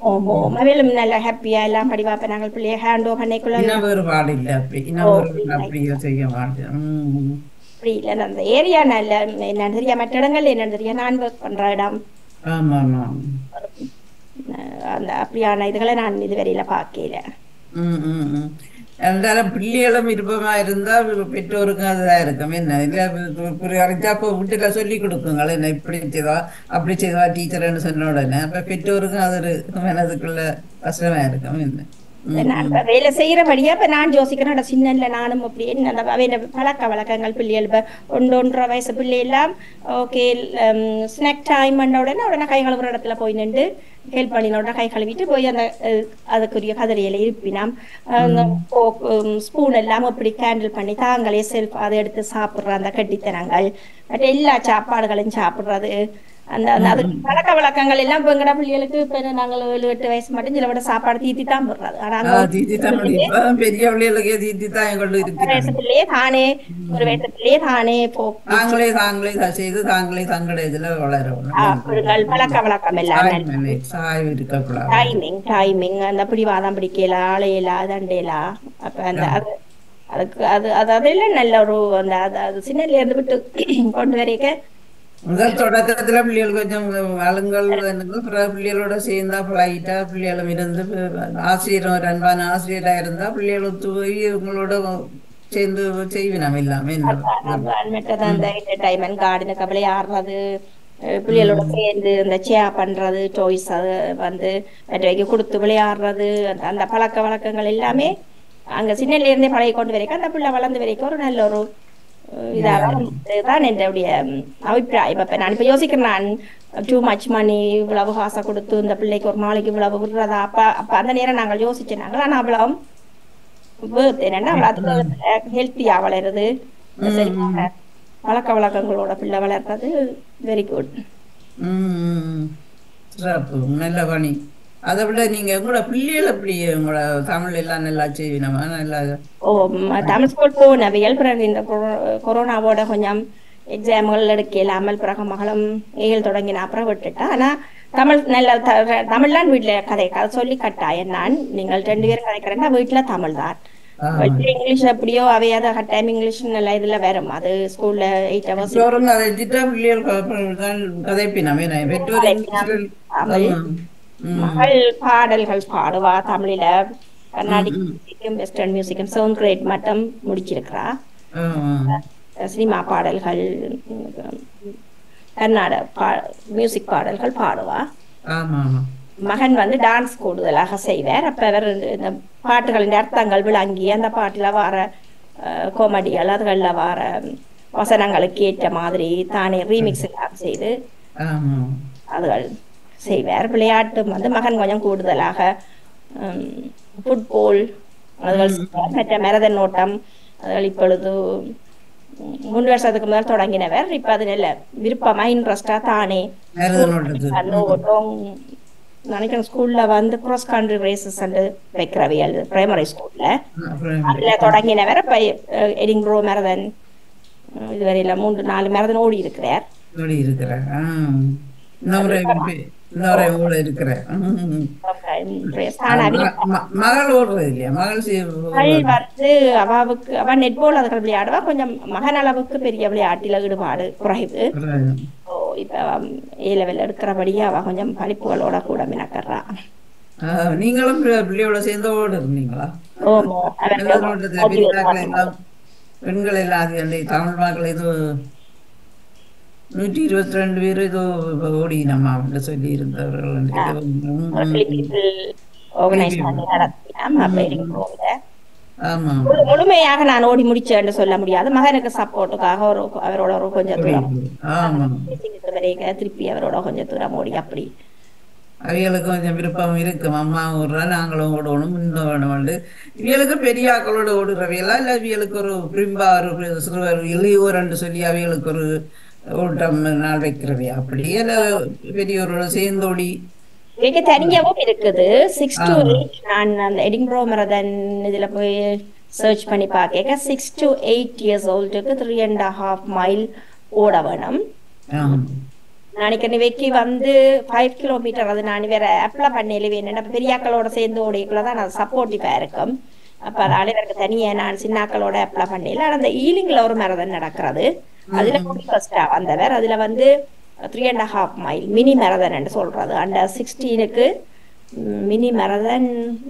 மேலும் நல்ல ஹாப்பியா எல்லாம் படிவாப்ப நாங்கள் பிள்ளைய ஹேண்ட் ஓவர் பண்ணிக்குள்ள இன வேறுபாடு இல்லை அப்படி இன வேறுபாடு அப்படியே செய்ய மாட்டேன் உம். அப்படி இல்லை அந்த ஏரியா நல்ல என்னன்னு தெரியா மற்ற இடங்கள்ல என்னன்னு தெரியா நான் ஒர்க் பண்ற இடம் ஆமா ஆமா அஹ் அந்த அப்படியான இதுகளை நான் இதுவரையில பார்க்கல ம், ம், ம். இருந்தாலும் பிள்ளைகளும் விருப்பமா இருந்தா பெற்றோருக்கும் அதுதான் இருக்கும் என்ன இல்ல அரைச்சா அப்போ வீட்டுல சொல்லி கொடுக்குங்கள் என்ன இப்படி செய்தா அப்படி செய்தா டீச்சர்னு சொன்ன உடனே அப்ப பெற்றோருக்கும் அது ஒரு மனதுக்குள்ள கஷ்டமா இருக்கும் என்ன ம், நான் இப்ப வேலை செய்யறபடியா இப்ப நான் யோசிக்கிறேன் அட சின்னல நானும் அப்படி என்ன அந்த அவன் பழக்க வழக்கங்கள் பிள்ளைகள் இப்ப ஒன்று ஒன்றரை வயசு பிள்ளை எல்லாம் ஓகே ஸ்நாக் டைம் பண்ண உடனே உடனே கை கழுவுற இடத்துல போய் நின்று ஹெல்ப் பண்ணின உடனே கை கழுவிட்டு போய் அந்த அஹ், அதுக்குரிய கதிரையில இருப்பினாம் ஸ்பூன் எல்லாம் அப்படி கேண்டில் பண்ணி தாங்களே செல்ஃப் அதை எடுத்து சாப்பிடுற அந்த கட்டித்தனங்கள் மற்ற எல்லா சாப்பாடுகளையும் சாப்பிடுறது அந்த அந்த அது பழக்க வழக்கங்கள் எல்லாம் இப்ப எங்கட பிள்ளைகளுக்கு இப்ப என்ன நாங்கள் ஏழு எட்டு வயசு மட்டும் சில விட சாப்பாடு தீத்தி தான் போடுறது ஆனா ஆ, அந்த தீத்தி தான் இப்பதான் பெரிய பிள்ளைகளுக்கே தீத்தி தான் கொண்டு ஒரு இருக்கிறாங்க வயசுலயே தானே ஒரு வயசுலயே தானே போ தாங்களே தாங்களே த- செய்து தாங்களே தங்களுடைய இதுல வளரணும் சாப்பிடுங்கள் பழக்க வழக்கம் எல்லாம் சாய்மலை, சாய்வு இருக்கக்கூடாது டைமிங் டைமிங் அந்த பிடிவாதம் பிடிக்கல ஆளையலா தண்டையலா அப்ப அந்த அது அதுக்கு அது அது அதெல்லாம் நல்ல ஒரு அந்த அது அது சின்னல இருந்து விட்டு கொண்டு வரைக்க முதல் தொடக்கத்துல பிள்ளைகள் கொஞ்சம் அழுங்கல் வேணுங்க. பிறகு பிள்ளைகளோட சேர்ந்தா பழகிட்டா பிள்ளைகளும் இருந்து ஆசிரியர் ஒரு அன்பான ஆசிரியரா இருந்தா பிள்ளைகளும் தூய் உங்களோட சேர்ந்து செய்வினம் எல்லாமே மற்றது அந்த என்டர்டைன்மெண்ட் கார்டனுக்கு விளையாடுறது அஹ் பிள்ளைகளோட சேர்ந்து அந்த சேர் பண்றது டாய்ஸ் அது வந்து மற்றவைக்கு கொடுத்து விளையாடுறது அந்த அந்த பழக்க வழக்கங்கள் எல்லாமே அங்க சின்னல இருந்தே பழகி கொண்டு வரைக்கும் அந்த பிள்ளை வளர்ந்து வரைக்கும் ஒரு நல்ல ஒரு அஹ், இதாக இதுதான் என்னுடைய ம், அபிப்பிராயம் இப்ப நான் இப்ப யோசிக்கிறேன் நான் டூ மச் மணி இவ்வளவு காசை கொடுத்து இந்த பிள்ளைக்கு ஒரு நாளைக்கு இவ்வளவு விடுறதா அப்ப அப்ப அந்த நேரம் நாங்கள் யோசிச்சோம் நாங்கள் ஆனா அவ்வளவு worth என்னன்னா அவ்வளவு அது ஹெல்த்தியா வளருது சரியான பழக்க வழக்கங்களோட பிள்ளை வளர்றது வெரி குட் உம் சிறப்பு நல்ல பணி அதை விட நீங்க உங்களோட பிள்ளைகள் எப்படி உங்களோட தமிழ் எல்லாம் நல்லா செய்வினமா நல்லா ஓ ம- தமிழ் ஸ்கூல் போனவியல் பிறகு இந்த கொரோ- கொரோனாவோட கொஞ்சம் எக்ஸாம்கள் எடுக்க இல்லாமல் பிறகு மகளும் ஏழு தொடங்கின அப்புறம் விட்டுட்டா ஆனா தமிழ் நல்ல த- தமிழ்லாம் வீட்டுல கதை கதை சொல்லி கட்டாயம் நான் நீங்கள் ரெண்டு பேரும் கதைக்கிறேன்னா வீட்டுல தமிழ் தான் ஆமா. வீட்டுல இங்கிலீஷ் எப்படியோ அவையாத கட்டாயம் இங்கிலீஷ் நல்ல இதுல வரும் அது ஸ்கூல்ல எயிட் ஹவர்ஸ் பெற்றோரும் அதை திட்டா பிள்ளைகள் க- தான் கதைப்பினமே நான் பெற்றோர் இங்கிலீஷில் தமிழ். ஆமா. உம். மகள் பாடல்கள் பாடுவா தமிழில கர்நாடிக் மியூசிக்கும் வெஸ்டர்ன் மியூசிக்கும் செவன்த் கிரேட் மட்டும் முடிச்சிருக்கிறா ஆமா. சினிமா பாடல்கள் உம், கர்நாடக பா மியூசிக் பாடல்கள் பாடுவா ஆமா ஆமா மகன் வந்து டான்ஸ் கூடுதலாக செய்வார் அப்ப அவர் இந்த பாட்டுகளின் அர்த்தங்கள் விளங்கி அந்த பாட்டுல வர கோமடிகள் அதுகள்ல வர வசனங்களுக்கு ஏற்ற மாதிரி தானே ரீமிக்ஸ் எல்லாம் செய்து ஆமா அதுகள் செய்வார் விளையாட்டு வந்து மகன் கொஞ்சம் கூடுதலாக ஃபுட்பால் அதுகள் செய்வார். மற்ற மரதன் ஓட்டம் அதுகள் இப்பொழுது உம், மூன்று வருஷத்துக்கு முதல் தொடங்கினவர் இப்ப அது நல்ல விருப்பமா இன்ட்ரெஸ்டா தானே மருதனோட்டது அந்த ஓட்டம் நினைக்கிறேன் ஸ்கூல்ல வந்து கிராஸ் கண்ட்ரி ரேசஸ் வைக்கிறவியல் பிரைமரி ஸ்கூல்ல அப்புறம் அதுல தொடங்கினவர் இப்ப அஹ், எடிங்ப்ரோ மரதன் அஹ், இதுவரையில மூன்று நாலு மரதன் ஓடி இருக்கிறார் இப்படி இருக்கிற இன்னொரு இன்னொரு கூட இருக்கிற ஆனா மகள் ஓடுறது இல்லையா மகள் சி- மகள் வந்து அவாவுக்கு அவ நெட்பால் அதுகள் விளையாடுவா கொஞ்சம் மகன் அளவுக்கு பெரிய விளையாட்டில ஈடுபாடு குறைவு ஓ, இப்ப ஏ லெவல் எடுக்கிறபடியே அவ கொஞ்சம் படிப்புகளோட கூட மினக்கறா ஆ, நீங்களும் பி- பிள்ளையோட சேர்ந்து ஓடு இருந்தீங்களா ஓமோ மருதனோட்டத்துல பெரியாக்கள் எல்லாம் பெண்கள் எல்லாம் அது அந்த தமிழ் மக்கள் ஏதோ நூற்றி இருபத்தி ரெண்டு பேர் ஏதோ ஓடினம்மா அப்படின்னு சொல்லி இருந்தவர்கள் ஆர்கனைஸ் பண்ணி நடத்தினாம் அப்ப இருக்கிறோம்ல. ஆமா முழு- முழுமையாக நான் ஓடி முடிச்சேன்னு சொல்ல முடியாது மகனுக்கு சப்போர்ட்டுக்காக ஒரு அவரோட ஒரு கொஞ்சம் தூரம் ஆமா சின்னது வரைக்கும் திருப்பி அவரோட கொஞ்சம் தூரம் ஓடி அப்படி அவைகளுக்கு கொஞ்சம் விருப்பம் இருக்கும் அம்மா ஓடுறா நாங்களும் ஓடணும் இந்த வேணும் இவளுக்கு பெரிய ஆக்களோட ஓடுறவையெல்லாம் இல்லை இவளுக்கு ஒரு பிரிம்பா ஒரு சிறுவர் இளையோரண்டு சொல்லி அவைகளுக்கு ஒரு ஓட்டம் நாள் வைக்கிறவையா அப்படியே இல்லை பெரியோரோட சேர்ந்தோடி இதுக்கு தனியாவும் இருக்குது சிக்ஸ் டு எயிட் நான் அந்த எடிங்ப்ரோ மரதன் இதுல போய் சர்ச் பண்ணி பார்க்க சிக்ஸ் டு எயிட் இயர்ஸ் ஓல்டுக்கு த்ரீ அண்ட் ஹாஃப் மைல் ஓட வேணும் ஆமா நாளைக்கு நிவைக்கு வந்து ஃபைவ் கிலோமீட்டர் அது நான் வேற அப்ளை பண்ணல வேணும் அப்ப பெரியாக்களோட சேர்ந்து ஓடிக்குள்ள தான் நான் சப்போர்ட்டிவா இருக்கும் அப்ப அதனால எனக்கு தனியா நான் சின்னாக்களோட அப்ளை பண்ணல ஆனா அந்த ஈலிங்ல ஒரு மரதன் நடக்கிறது அதுல ஃபர்ஸ்டா வந்தவர் அதுல வந்து three and half mile mini marathon சொல்றது அண்டர் சிக்ஸ்டீனுக்கு மினி மரதன்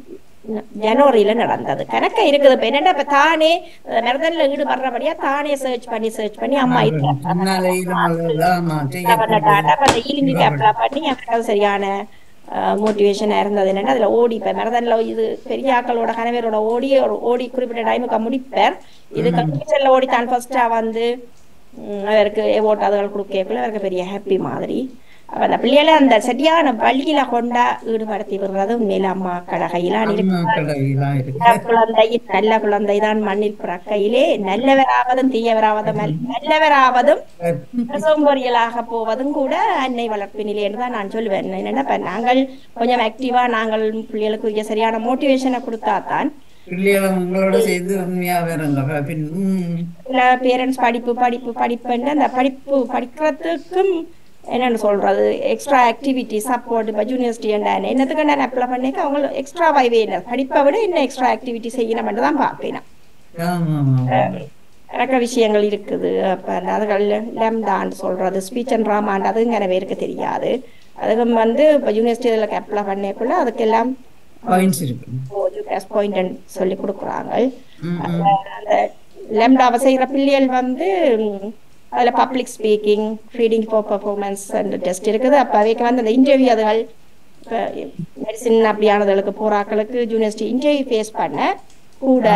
ஜனவரியில நடந்தது கணக்க இருக்குது இப்ப என்னடா இப்ப தானே மெரதன்ல ஈடுபடுறபடியா தானே சர்ச் பண்ணி சர்ச் பண்ணி அம்மா இது முன்னாலே ஆமா பண்ணட்டாட்டா அப்ப அந்த ஈலிங்குக்கு அப்ளை பண்ணி எனக்கு சரியான மோட்டிவேஷனா இருந்தது என்னன்னா அதுல ஓடி இப்ப மரதன்ல இது பெரிய ஆக்களோட கணவரோட ஓடி ஒரு ஓடி குறிப்பிட்ட டைமுக்கு முடிப்பார் இது கம்பெனிஷன்ல ஓடி தான் ஃபர்ஸ்டா வந்து ம், அவருக்கு ஓட்டு அதுகள் கொடுக்கக்குள்ள அவருக்கு பெரிய ஹாப்பி மாதிரி அப்ப அந்த பிள்ளைகளை அந்த சரியான வழியில கொண்டா ஈடுபடுத்தி விடுறது உண்மையில அம்மா கடகையிலான் அம்மா இருக்கு கடையெல்லாம் இருக்கு நல்ல குழந்தை நல்ல குழந்தைதான் மண்ணில் பிறக்கையிலே நல்லவராவதும் தீயவராவதும் அல்ல. நல்லவராவதும் சோம்பேறிகளாக போவதும் கூட அன்னை வளர்ப்பினிலே என்று தான் நான் சொல்லுவேன் என்னன்னா இப்ப நாங்கள் கொஞ்சம் ஆக்டிவா நாங்கள் பிள்ளைகளுக்குரிய சரியான மோட்டிவேஷனை கொடுத்தாதான் பிள்ளைகளும் உங்களோட சேர்ந்து உண்மையா வேறுங்க பின் ம், சில பேரண்ட்ஸ் படிப்பு படிப்பு படிப்புன்னு அந்த படிப்பு படிக்கிறதுக்கும் என்னன்னு சொல்றது எக்ஸ்ட்ரா ஆக்டிவிட்டி சப்போர்ட் இப்போ யூனிவர்சிட்டி என்னத்துக்கு நான் அப்ளை பண்ணிக்க அவங்க எக்ஸ்ட்ரா வைவே என்ன படிப்பை விட இன்னும் எக்ஸ்ட்ரா ஆக்டிவிட்டி செய்யணும் தான் பார்ப்பேன் நான். ஆமா ஆமா நிறைய விஷயங்கள் இருக்குது அப்போ அதுகள் லெம்டான்னு சொல்றது ஸ்பீச் அண்ட் ட்ராமாண்ட் அது நிறைய பேருக்கு தெரியாது அதுக்கு வந்து இப்போ யூனிவர்சிட்டியில் அப்ளை பண்ணிக்குள்ள அதுக்கெல்லாம் பாயிண்ட்ஸ் இருக்கு ப்ளஸ் பாயிண்ட் சொல்லி கொடுக்குறாங்க ம், ம். அந்த லெம்டாவை செய்கிற பிள்ளைகள் வந்து ம், அதுல public speaking reading for performance அந்த டெஸ்ட் இருக்குது அப்போ அவைக்கு வந்து அந்த இன்டர்வியூ அதுகள் இப்போ மெடிசின் அப்படியானதுகளுக்கு போறாக்களுக்கு யூனிவர்சிட்டி இன்டர்வியூ ஃபேஸ் பண்ண கூட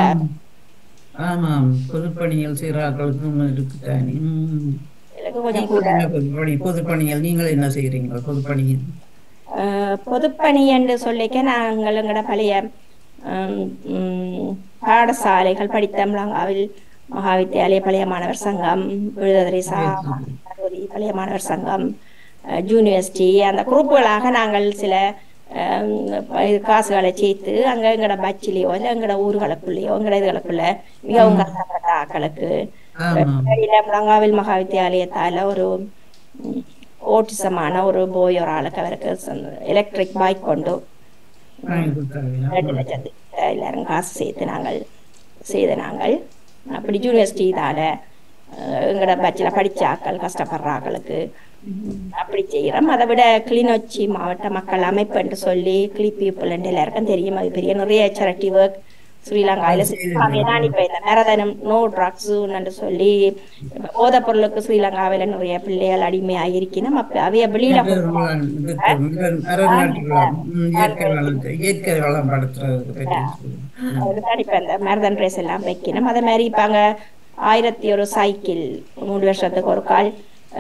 ஆமாம் பொதுப்பணிகள் செய்கிறார்களுக்கும் இருக்கு தானே ம். எனக்கு கொஞ்சம் கூட என்ன பொதுப்பணி பொதுப்பணிகள் நீங்கள் என்ன செய்கிறீங்க பொதுப்பணிகள் ஆஹ் பொதுப்பணி என்று சொல்லிக்க நாங்கள் எங்கட பழைய ஹம், ம், பாடசாலைகள் படித்த முழங்காவில் மகாவித்தியாலய பழைய மாணவர் சங்கம் விழுதரை சாதி பழைய மாணவர் சங்கம் அஹ், யூனிவர்சிட்டி அந்த குரூப்புகளாக நாங்கள் சில ஹம், இது காசுகளை சேர்த்து அங்க எங்கட பச்சிலையோ இல்லை எங்கட ஊர்களுக்குள்ளேயோ எங்கட இதுகளுக்குள்ள மிகவும் கஷ்டப்பட்ட ஆக்களுக்கு ஆமாம் வெளியில முழங்காவில் மகாவித்தியாலயத்தால ஒரு ம், ஓட்டிசமான ஒரு போய் ஒரு ஆளுக்கு அவருக்கு எலக்ட்ரிக் பைக் கொண்டு வாங்கி கொடுத்தாங்க ரெண்டு லட்சத்து எல்லாரும் காசு சேர்த்து நாங்கள் செய்த நாங்கள் அப்படி யூனிவர்சிட்டி இதால அஹ், எங்கட பட்சில் படிச்ச ஆக்கள் கஷ்டப்படுற ஆக்களுக்கு அப்படி செய்கிறோம் அதை விட கிளிநொச்சி மாவட்ட மக்கள் அமைப்பு என்று சொல்லி கிளி பீப்புள் எல்லாருக்கும் தெரியும் அது பெரிய நிறைய சேரிட்டி ஒர்க் ஸ்ரீலங்காவில செய்வாங்க தான் இப்ப இந்த மரதனம் நோ ட்ரக்ஸ் என்று சொல்லி போதைப் பொருளுக்கு ஸ்ரீலங்காவில நிறைய பிள்ளைகள் அடிமையாக இருக்கணும் அப்ப அவைய வெளியில இயற்கை வளத்தை இயற்கை வளம் படுத்துறதுக்கு பற்றி சொல்லுங்க. அதுதான் இப்ப இந்த மரதன் ரேஸ் எல்லாம் வைக்கணும் அதே மாதிரி இப்ப அங்க ஆயிரத்தி ஒரு சைக்கிள் மூணு வருஷத்துக்கு ஒரு கால்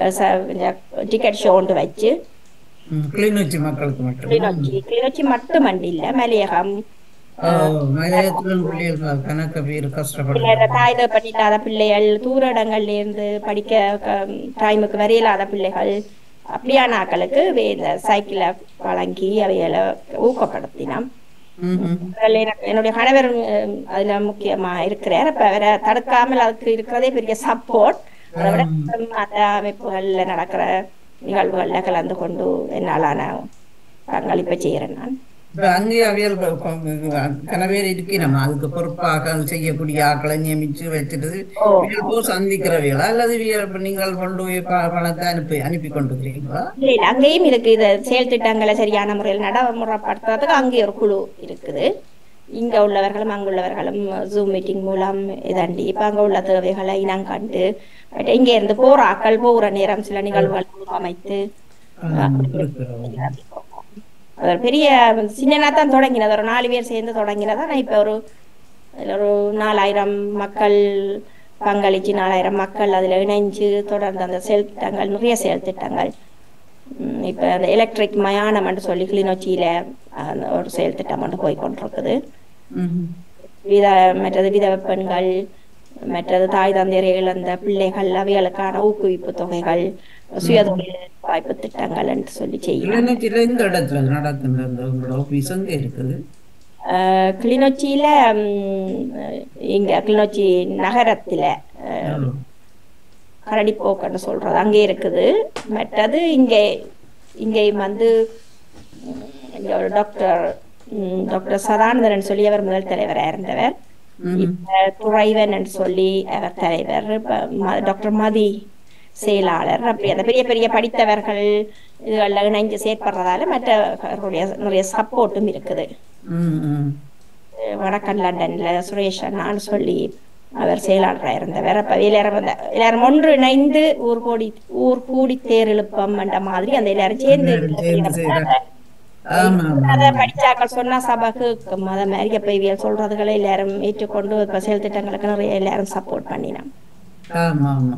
டிக்கெட் ஷோ ஒன்று வச்சு ம், கிளிநொச்சி மக்களுக்கு மட்டும் கிளிநொச்சி கிளிநொச்சி மட்டுமண்டு இல்ல மலையகம் ஓ மலையத்திலும் பிள்ளைகள் கணக்க பேர் கஷ்டப்படுறாங்க பிள்ளைகள் தாய்த பண்ணிட்டாத பிள்ளைகள் தூர இடங்கள்ல இருந்து படிக்க டைமுக்கு வரையிலாத பிள்ளைகள் அப்படியான ஆக்களுக்கு வே- இந்த சைக்கிளை வழங்கி அவைகளை ஊக்கப்படுத்தினோம் ம், ம். அதுல எனக்கு- என்னுடைய கணவர் உம், அதுல முக்கியமா இருக்கிறார் அப்ப அவரை தடுக்காமல் அதுக்கு இருக்கிறதே பெரிய சப்போர்ட் அதை விட மற்ற அமைப்புகள்ல நடக்கிற நிகழ்வுகள்ல கலந்து கொண்டு என்னாலான பங்களிப்பை செய்யறேன் நான் இப்ப அங்கேயே அவியல் ப- ப- கனவேர் இருக்கிறோம் அதுக்கு பொறுப்பாக செய்யக்கூடிய ஆட்களை நியமிச்சு வச்சுட்டு இவியல் போ சந்திக்கிறவைகளா அல்லது இவியல் இப்ப நீங்கள் கொண்டு போய் ப- பணத்தை அனுப்பி அனுப்பி கொண்டு இருக்கிறீங்களா இல்ல இல்ல அங்கேயும் இருக்கு இது செயல் திட்டங்களை சரியான முறையில் நடைமுறைப்படுத்துறதுக்கு அங்கே ஒரு குழு இருக்குது இங்க உள்ளவர்களும் அங்குள்ளவர்களும் ஜூம் மீட்டிங் மூலம் இதாண்டி இப்ப அங்க உள்ள தேவைகளை இனம் கண்டு பட் இங்க இருந்து போற ஆக்கள் போகிற நேரம் சில நிகழ்வுகள் அமைத்து இருக்கிறோம் அது ஒரு பெரிய சின்னனா தான் தொடங்கினது ஒரு நாலு பேர் சேர்ந்து தொடங்கினதா நான் இப்ப ஒரு அதுல ஒரு நாலாயிரம் மக்கள் பங்களிச்சு நாலாயிரம் மக்கள் அதுல இணைஞ்சு தொடர்ந்து அந்த செயல் திட்டங்கள் நிறைய செயல் திட்டங்கள் உம் இப்ப அந்த எலக்ட்ரிக் மயானம் என்று சொல்லி கிளிநொச்சியில அந்த ஒரு செயல் திட்டம் ஒன்று போய் கொண்டிருக்குது ம். வித மற்றது விதவ பெண்கள் மற்றது தாய் தந்தையரை இழந்த பிள்ளைகள் அவைகளுக்கான ஊக்குவிப்பு தொகைகள் சுயதொழில் வாய்ப்பு திட்டங்கள் என்று சொல்லி செய்யலாம் கிளிநொச்சியில இந்த இடத்துல நடக்கின்ற இந்த உங்களோட ஆபீஸ் அங்க இருக்குது ஆஹ் கிளிநொச்சியில ம், இங்க கிளிநொச்சி நகரத்துல ஆஹ், கரடிப்போக்குன்னு சொல்றது அங்கே இருக்குது மற்றது இங்கே இங்கேயும் வந்து ம், இங்க ஒரு டாக்டர் ம், டாக்டர் சதானந்தரன் சொல்லி அவர் முதல் தலைவராக இருந்தவர் இப்ப துறைவன் என்று சொல்லி அவர் தலைவர் இப்ப ம- டாக்டர் மதி செயலாளர் அப்படி அந்த பெரிய பெரிய படித்தவர்கள் இதுகளில் இணைஞ்சு செயற்படுறதால மற்றவர்களுடைய நிறைய சப்போர்ட்டும் இருக்குது ம், ம். வடக்கன் லண்டன்ல சுரேஷ் அண்ணான்னு சொல்லி அவர் செயலாளராக இருந்தவர் அப்ப எல்லாரும் வந்த எல்லாரும் ஒன்று இணைந்து ஊர் கூடி ஊர் கூடி தேர் எழுப்பம் என்ற மாதிரி அந்த எல்லாரும் சேர்ந்து சேர்ந்து செய்யறாங்க. ஆமா ஆமா அதை படிச்சாக்கள் சொன்னா சபைக்கு அத மாதிரி அப்ப இவியல் சொல்றதுகளை எல்லாரும் ஏற்றுக்கொண்டு இப்ப செயல் திட்டங்களுக்கு நிறைய எல்லாரும் சப்போர்ட் பண்ணினோம் ஆமா ஆமா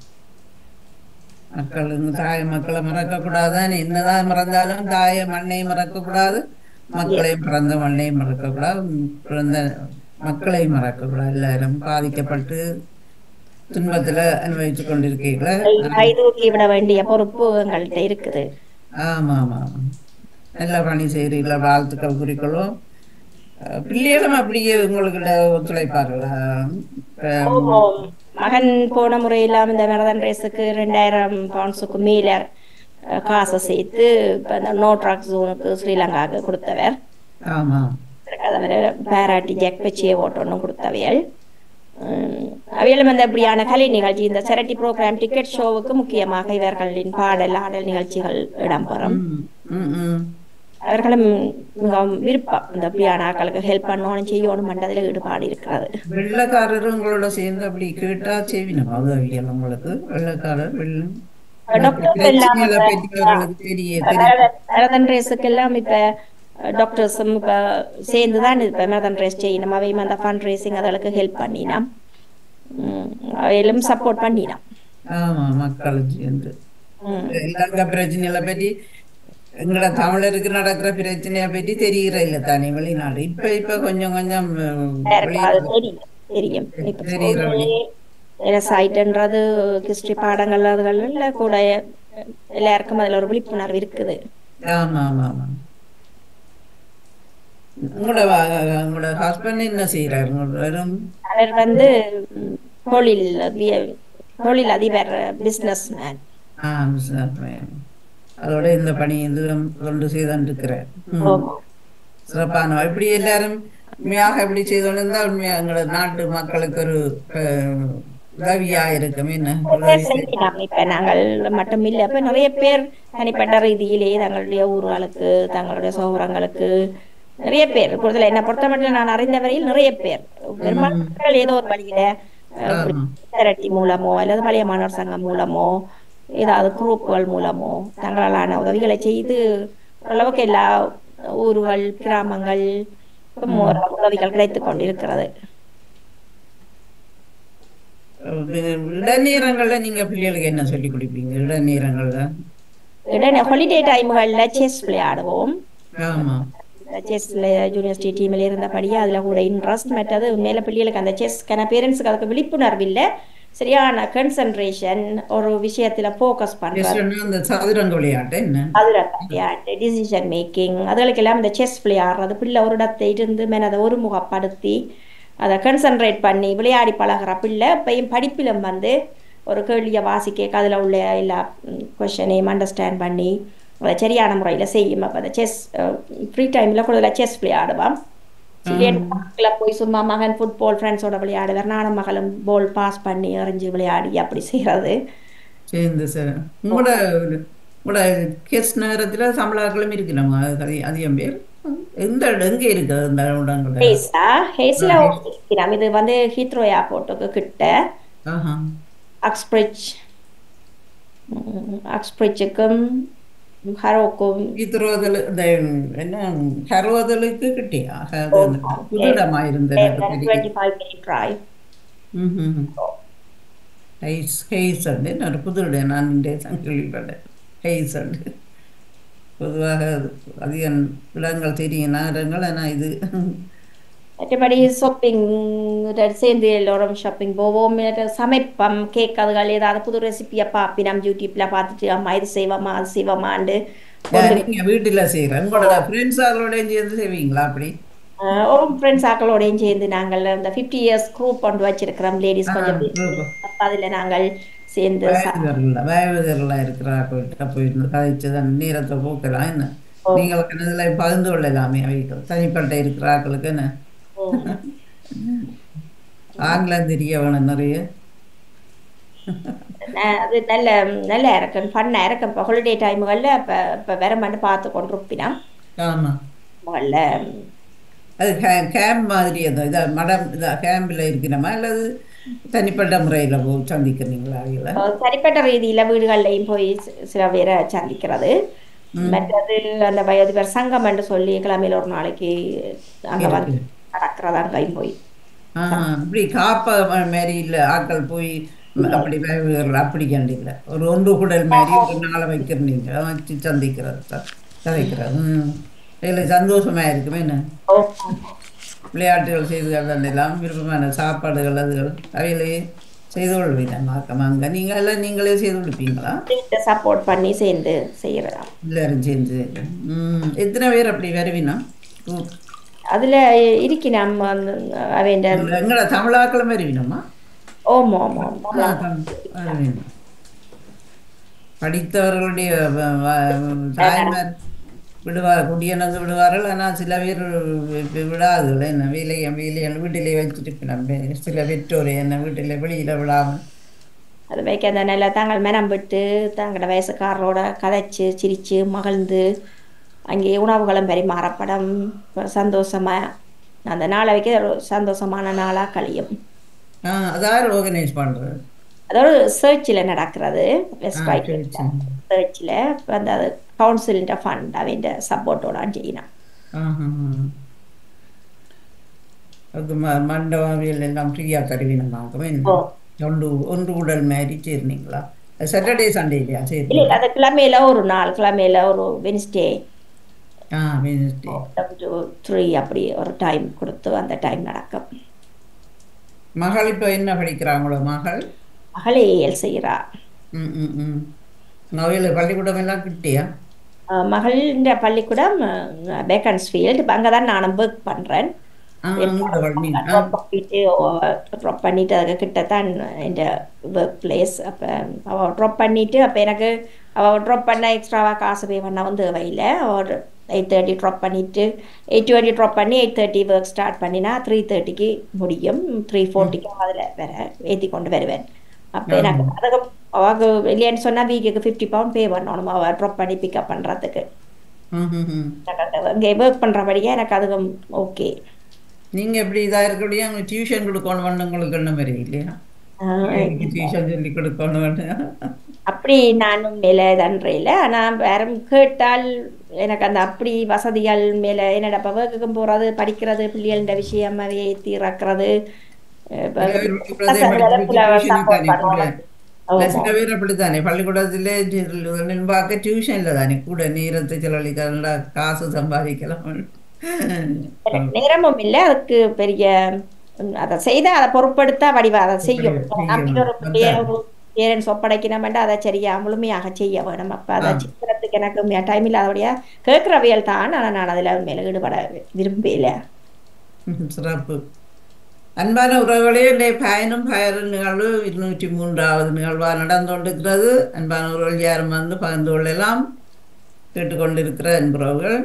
மக்கள் இந்த தாய மக்களை மறக்க கூடாதுன்னு என்னதான் மறந்தாலும் தாய மண்ணை மறக்க கூடாது மக்களையும் பிறந்த மண்ணையும் மறக்க கூடாது பிறந்த மக்களையும் மறக்க கூடாது எல்லாரும் பாதிக்கப்பட்டு துன்பத்துல அனுபவிச்சு கொண்டிருக்கீங்களா கை தூக்கி விட வேண்டிய பொறுப்பு எங்கள்கிட்ட இருக்குது ஆமா ஆமா ஆமா நல்ல பணி செய்கிறீங்களா வாழ்த்துக்கள் குறிக்கோளும் அஹ் பிள்ளைகளும் அப்படியே உங்களுக்கு ஒத்துழைப்பார்களா அஹ் மகன் போன முறையெல்லாம் இந்த மரதன் ரேஸுக்கு ரெண்டாயிரம் பவுண்ட்ஸுக்கு மேல அஹ், காசை சேர்த்து இப்ப இந்த நோ ட்ரக் ஜோனுக்கு ஸ்ரீலங்காவுக்கு கொடுத்தவர் ஆமா அதை பாராட்டி ஜெக் வச்சியே ஓட்டணும் கொடுத்தவையல் உம், அவைகளும் இந்த இப்படியான கலை நிகழ்ச்சி இந்த செரட்டி ப்ரோக்ராம் டிக்கெட் ஷோவுக்கு முக்கியமாக இவர்களின் பாடல் ஆடல் நிகழ்ச்சிகள் இடம்பெறும் ம், ம், ம். அவர்களும் மிகவும் விருப்பம் இந்த இப்படியான ஆட்களுக்கு ஹெல்ப் பண்ணணும் செய்யணும் அதில் ஈடுபாடு இருக்கிறது வெள்ளக்காரரும் உங்களோட சேர்ந்து அப்படி கேட்டா செய்வினம் உதவிகள் உங்களுக்கு வெள்ளக்காரர் வெள்ளம் டாக்டர்ஸ் எல்லாம் பிரச்சனைகளை பற்றி அவர்களுக்கு தெரிய தெரியும் மரதன் ரேஸுக்கு எல்லாம் இப்ப டாக்டர்ஸும் இப்ப சேர்ந்து தான் இப்ப மரதன் ரேஸ் செய்யணும் அவையும் அந்த ஃபண்ட் ரேசிங் அதற்கு ஹெல்ப் பண்ணினோம் உம், அவையிலும் சப்போர்ட் பண்ணினோம் ஆமா மக்கள் சேர்ந்து உம். இலங்கை பிரச்சனைகளை பற்றி எங்கட தமிழருக்கு நடக்கிற பிரச்சனையை பற்றி தெரிகிற இல்ல தானே வெளிநாடு இப்ப இப்ப கொஞ்சம் கொஞ்சம் அஹ், யாருக்கு அது வெளிய- தெரியும் தெரியும் இப்ப தெரியுற வழி. சைட்ன்றது ஹிஸ்டரி பாடங்கள் அதுகள்ல கூட எல்லாருக்கும் அதுல ஒரு விழிப்புணர்வு இருக்குது ஆமா ஆமா ஆமா உங்களோட வ- உங்களோட ஹஸ்பண்ட் என்ன செய்யறாரு வெறும் அவர் வந்து உம், தொழில் வி- தொழில் அதிபர் பிசினஸ் மேன் ஆ, businessman. அதோட இந்த பணி தூரம் கொண்டு செய்தான் இருக்கிறேன் சிறப்பான இப்படி எல்லாரும் உண்மையாக இப்படி செய்து கொண்டிருந்தா உண்மையா எங்களோட நாட்டு மக்களுக்கு ஒரு அஹ், உதவியா இருக்கும் என்ன உதவி செய்- செய்யலாம். இப்ப நாங்கள் மட்டும் இல்ல இப்ப நிறைய பேர் தனிப்பட்ட ரீதியிலே தங்களுடைய ஊர்களுக்கு தங்களுடைய சௌரங்களுக்கு நிறைய பேர் கூடுதல் என்ன பொறுத்த மட்டும் நான் அறிந்த வரையில் நிறைய பேர் பெரும்பாலும் மக்கள் ஏதோ ஒரு வழியில அஹ், இப்படி ஆமா. திரட்டி மூலமோ அல்லது பழைய மாணவர் சங்கம் மூலமோ ஏதாவது குரூப்புகள் மூலமோ தங்களாலான உதவிகளை செய்து ஓரளவுக்கு எல்லா ஊர்கள் கிராமங்கள் ஓரளவு உதவிகள் கிடைத்துக் கொண்டிருக்கிறது இடைநேரங்கள்ல நீங்க பிள்ளைகளுக்கு என்ன சொல்லி கொடுப்பீங்க இடைநேரங்கள்ல உடனே ஹாலிடே டைம்கள்ல செஸ் விளையாடுவோம் ஆமா செஸ்ல யூனிவர்சிட்டி டீம்ல இருந்தபடியே அதுல கூட இன்ட்ரெஸ்ட் மற்றது மேல பிள்ளைகளுக்கு அந்த செஸ்க்கான பேரண்ட்ஸுக்கு அதுக்கு விழிப்புணர்வு இல்ல சரியான கன்சன்ட்ரேஷன் ஒரு விஷயத்துல ஃபோக்கஸ் Just பண்றது சொன்னா அந்த சதுரங்க விளையாட்டு என்ன அதுல விளையாட்டு டிசிஷன் மேக்கிங் அதுகளுக்கெல்லாம் இந்த செஸ் விளையாடுறது பிள்ளை ஒரு இடத்தை இருந்து மனதை ஒருமுகப்படுத்தி அதை கன்சன்ட்ரேட் பண்ணி விளையாடி பழகுற பிள்ளை இப்பயும் படிப்பிலும் வந்து ஒரு கேள்வியை வாசிக்க அதில் உள்ள எல்லா கொஷனையும் அண்டர்ஸ்டாண்ட் பண்ணி அதை சரியான முறையில் செய்யும் அப்போ அந்த செஸ் ஃப்ரீ டைமில் கூடுதலாக செஸ் விளையாடுவான் சில போய் சும்மா மகன் ஃபுட்பால் ஃப்ரெண்ட்ஸோட விளையாடுவார் நானும் மகளும் பால் பாஸ் பண்ணி எறிஞ்சு விளையாடி அப்படி செய்கிறது சேர்ந்து சார் உங்களோட உங்களோட கெஸ் நகரத்துல சம்பளாக்களும் இருக்கலாமா அது அதிகம் பேர் எந்த இடம் எங்க இருக்கு அந்த இடங்கள ஹேஸா ஹேஸ்ல இருக்கிறோம் இது வந்து ஹீத்ரோ ஏர்போர்ட்டுக்கு கிட்ட ஆஹா அக்ஸ்பிரிட்ஜ் அக்ஸ்பிரிட்ஜுக்கும் ஹரோக்கும் இத்துரோதல் இந்த என்ன ஹரோதலுக்கு கிட்டியா அது அந்த புதுடமா இருந்தது எனக்கு தெரியும். டுவெண்ட்டி ஃபைவ் மினிட் ட்ரைவ் ம்ஹும். ஹெய்ஸ் ஹெய்ஸ் அண்டு நான் புதுட நான் இன்றைய கேள்விப்பட்டேன் ஹெய்ஸ் அண்டு பொதுவாக அதிக இடங்கள் தெரியும் நகரங்கள் ஆனால் இது மற்றபடி ஷாப்பிங் சேர்ந்து எல்லோரும் ஷாப்பிங் போவோம் மற்ற சமைப்பம் கேக் அதுகள் ஏதாவது புது ரெசிபியை பார்ப்பினோம் யூடியூப்ல பார்த்துட்டு அம்மா இது செய்வோமா அது செய்வோமாண்டு நீங்க வீட்டில் செய்கிறேன் உங்களோட ஃப்ரெண்ட்ஸ் அவங்களோடையும் சேர்ந்து செய்வீங்களா அப்படி ஆஹ் ஒரு ஃப்ரெண்ட்ஸ் ஆக்களோடையும் சேர்ந்து நாங்கள் இந்த ஃபிஃப்டி இயர்ஸ் குரூப் கொண்டு வச்சிருக்கிறோம் லேடிஸ் கொஞ்சம் பேர். group. அப்ப அதுல நாங்கள் சேர்ந்து சா- வயதுகளில் வயதுகளில் இருக்கிறாக்கிட்ட போயிருந்து கதைச்சு தான் நேரத்தை போக்கலாம் என்ன நீங்கள் இதில் பகிர்ந்து கொள்ளலாமே அவைகள் தனிப்பட்ட இருக்கிறாக்களுக்கு என்ன ஆங்கிலம் தெரிய வேணும் நிறைய ந- அது நல்ல நல்லா இருக்கும் ஃபன்னாக இருக்கும் இப்போ ஹாலிடே டைமுகளில் இப்போ இப்போ வர மட்டும் பார்த்து கொண்டு இருப்பினோம் ஆமா முதல்ல அது கே- கேம்ப் மாதிரி எதுவும் இதா மடம் இதா கேம்பில் இருக்கிறமா அல்லது தனிப்பட்ட முறையில் போ சந்திக்கிறீங்களா அவைகளை அஹ் தனிப்பட்ட ரீதியில வீடுகள்லையும் போய் சி- சில பேரை சந்திக்கிறது மற்றது அந்த வயோதிபர் சங்கம் என்று சொல்லி கிழமையில ஒரு நாளைக்கு அங்க வந்து நடக்கிறதா அங்கேயும் போய் ஆ இப்படி காப்ப மாதிரி இல்லை ஆட்கள் போய் அப்படி வேவுகள் அப்படி கண்டில்ல ஒரு ஒன்று குடல் மாதிரி ஒரு நாளை வைக்கிறீங்க வச்சு சந்திக்கிறது ச- கதைக்கிறது ம் இதில் சந்தோஷமா இருக்குமே என்ன ஓ, விளையாட்டுகள் செய்து எல்லாம் விருப்பமான சாப்பாடுகள் அதுகள் அவையிலேயே செய்து கொள்வீங்க மாக்கமாங்க நீங்கள் எல்லாம் நீங்களே செய்து கொடுப்பீங்களா வீட்டை சப்போர்ட் பண்ணி சேர்ந்து செய்யறதா எல்லாரும் சேர்ந்து ம் எத்தனை பேர் அப்படி வருவீனா அதுல இருக்கு நம்ம அவன் எங்களை தமிழாக்களும் வருவீனம்மா ஓமோ ஓமோ ஓமோ வருவீனம் படித்தவர்களுடைய வ- வ- தாய்மார் விடுவார் குடியனந்து விடுவார்கள் ஆனால் சில பேர் வி- வி- விடாதுகள் என்ன வேலையை வேலையை வீட்டிலே வச்சுட்டு நம்ம சில பெற்றோரை என்ன வீட்டில் வெளியில் விடாமல் அது வைக்க அந்த நல்ல தாங்கள் மனம் விட்டு தங்களோட வயசுக்காரரோட கதைச்சு சிரிச்சு மகிழ்ந்து அங்கே உணவுகளும் பரிமாறப்படும் சந்தோஷமா அந்த நாளை வைக்க ஒரு சந்தோஷமான நாளா கழியும் ஆ அதாவது ஆர்கனைஸ் பண்ணுறது அதோட சர்ச்சில் நடக்கிறது வெஸ்ட் சரி, சரி. சர்ச்சில் அந்த கவுன்சிலிൻ്റെ ஃபண்ட் அவൻ്റെ സപ്പോർട്ടോടെ ചെയ്യണം அது ம மண்டபவியல் எல்லாம் ஃப்ரீயாக தருவீனமாகவே ஓ. ஒன்று ஒன்று உடல் மாதிரி சேர்ந்தீங்களா சாட்டர்டே சண்டே இல்லையா சரி இல்லை அது கிழமையில ஒரு நாள் கிழமையில ஒரு வென்ஸ்டே ஆ வெனஸ்டே த்ரீ அப்படி ஒரு டைம் கொடுத்து அந்த டைம் நடக்கும் மகள் இப்போ என்ன படிக்கிறாங்களோ மகள் மகளேயல் செய்கிறா ம் ம் ம் அவையில் பள்ளிக்கூடம் எல்லாம் கிட்டியா மகளின் பள்ளிக்கூடம் பேக்கன்ஸ்ஃபீல்டு அங்கே தான் நானும் ஒர்க் பண்ணுறேன் ஆ உங்களோட பள்ளி ஆ ட்ராப் பண்ணிட்டு ட்ராப் பண்ணிட்டு அதுக்கு கிட்டத்தான் என் ஒர்க் பிளேஸ் அப்போ அவள் ட்ராப் பண்ணிட்டு அப்போ எனக்கு அவள் ட்ராப் பண்ண எக்ஸ்ட்ராவாக காசு பே பண்ண வந்து தேவையில்லை அவள் எயிட் தேர்ட்டி ட்ராப் பண்ணிட்டு எயிட் டுவெண்ட்டி ட்ராப் பண்ணி எயிட் தேர்ட்டி ஒர்க் ஸ்டார்ட் பண்ணினா த்ரீ தேர்ட்டிக்கு முடியும் த்ரீ ஃபோர்ட்டிக்கு அதில் வேற ஏற்றி கொண்டு வருவேன் அப்போ எனக்கு அதுக்கு அவங்க இல்லைன்னு சொன்னால் வீக்குக்கு ஃபிஃப்டி பவுண்ட் பே பண்ணணும் அவள் ட்ராப் பண்ணி பிக்கப் பண்ணுறதுக்கு ம் ம் ம் இங்கே ஒர்க் பண்ணுறபடியே எனக்கு அதுவும் ஓகே நீங்கள் எப்படி இதாக இருக்கக்கூடிய அங்கே டியூஷன் கொடுக்கணும் உங்களுக்கு என்ன மாதிரி இல்லையா டியூஷன் சொல்லி கொடுக்கணும் அப்படி நானும் மேலே தன்றையில் ஆனால் வேற கேட்டால் எனக்கு அந்த அப்படி வசதிகள் மேலே என்னடா இப்போ ஒர்க்குக்கும் போகிறது படிக்கிறது பிள்ளைகள விஷயம் அதை ஏற்றி இறக்குறது சில பேர் அப்படித்தானே பள்ளிக்கூடத்திலே பார்க்க டியூஷன்ல தானே கூட நேரத்தை செலவழிக்கலாம் காசு சம்பாதிக்கலாம் நேரமும் இல்லை அதுக்கு பெரிய அதை செய்த அதை பொருட்படுத்த வடிவா அதை செய்யும் அப்படி ஒரு ஒரு பேரண்ட்ஸ் ஒப்படைக்கணும்னா அதை சரியா முழுமையாக செய்ய வேணும் அப்ப அதை செய்யறதுக்கு எனக்கு டைம் இல்லாதபடியா கேட்கிறவியல் தான் ஆனால் நான் அதில் மேல ஈடுபட விரும்பல சிறப்பு அன்பான உறவுகளே இன்றைய பயனும் பயறு நிகழ்வு இருநூற்றி மூன்றாவது நிகழ்வாக நடந்து கொண்டிருக்கிறது அன்பான உறவுகள் யாரும் வந்து பகிர்ந்து கொள்ளலாம் கேட்டுக்கொண்டிருக்கிற அன்புறவுகள்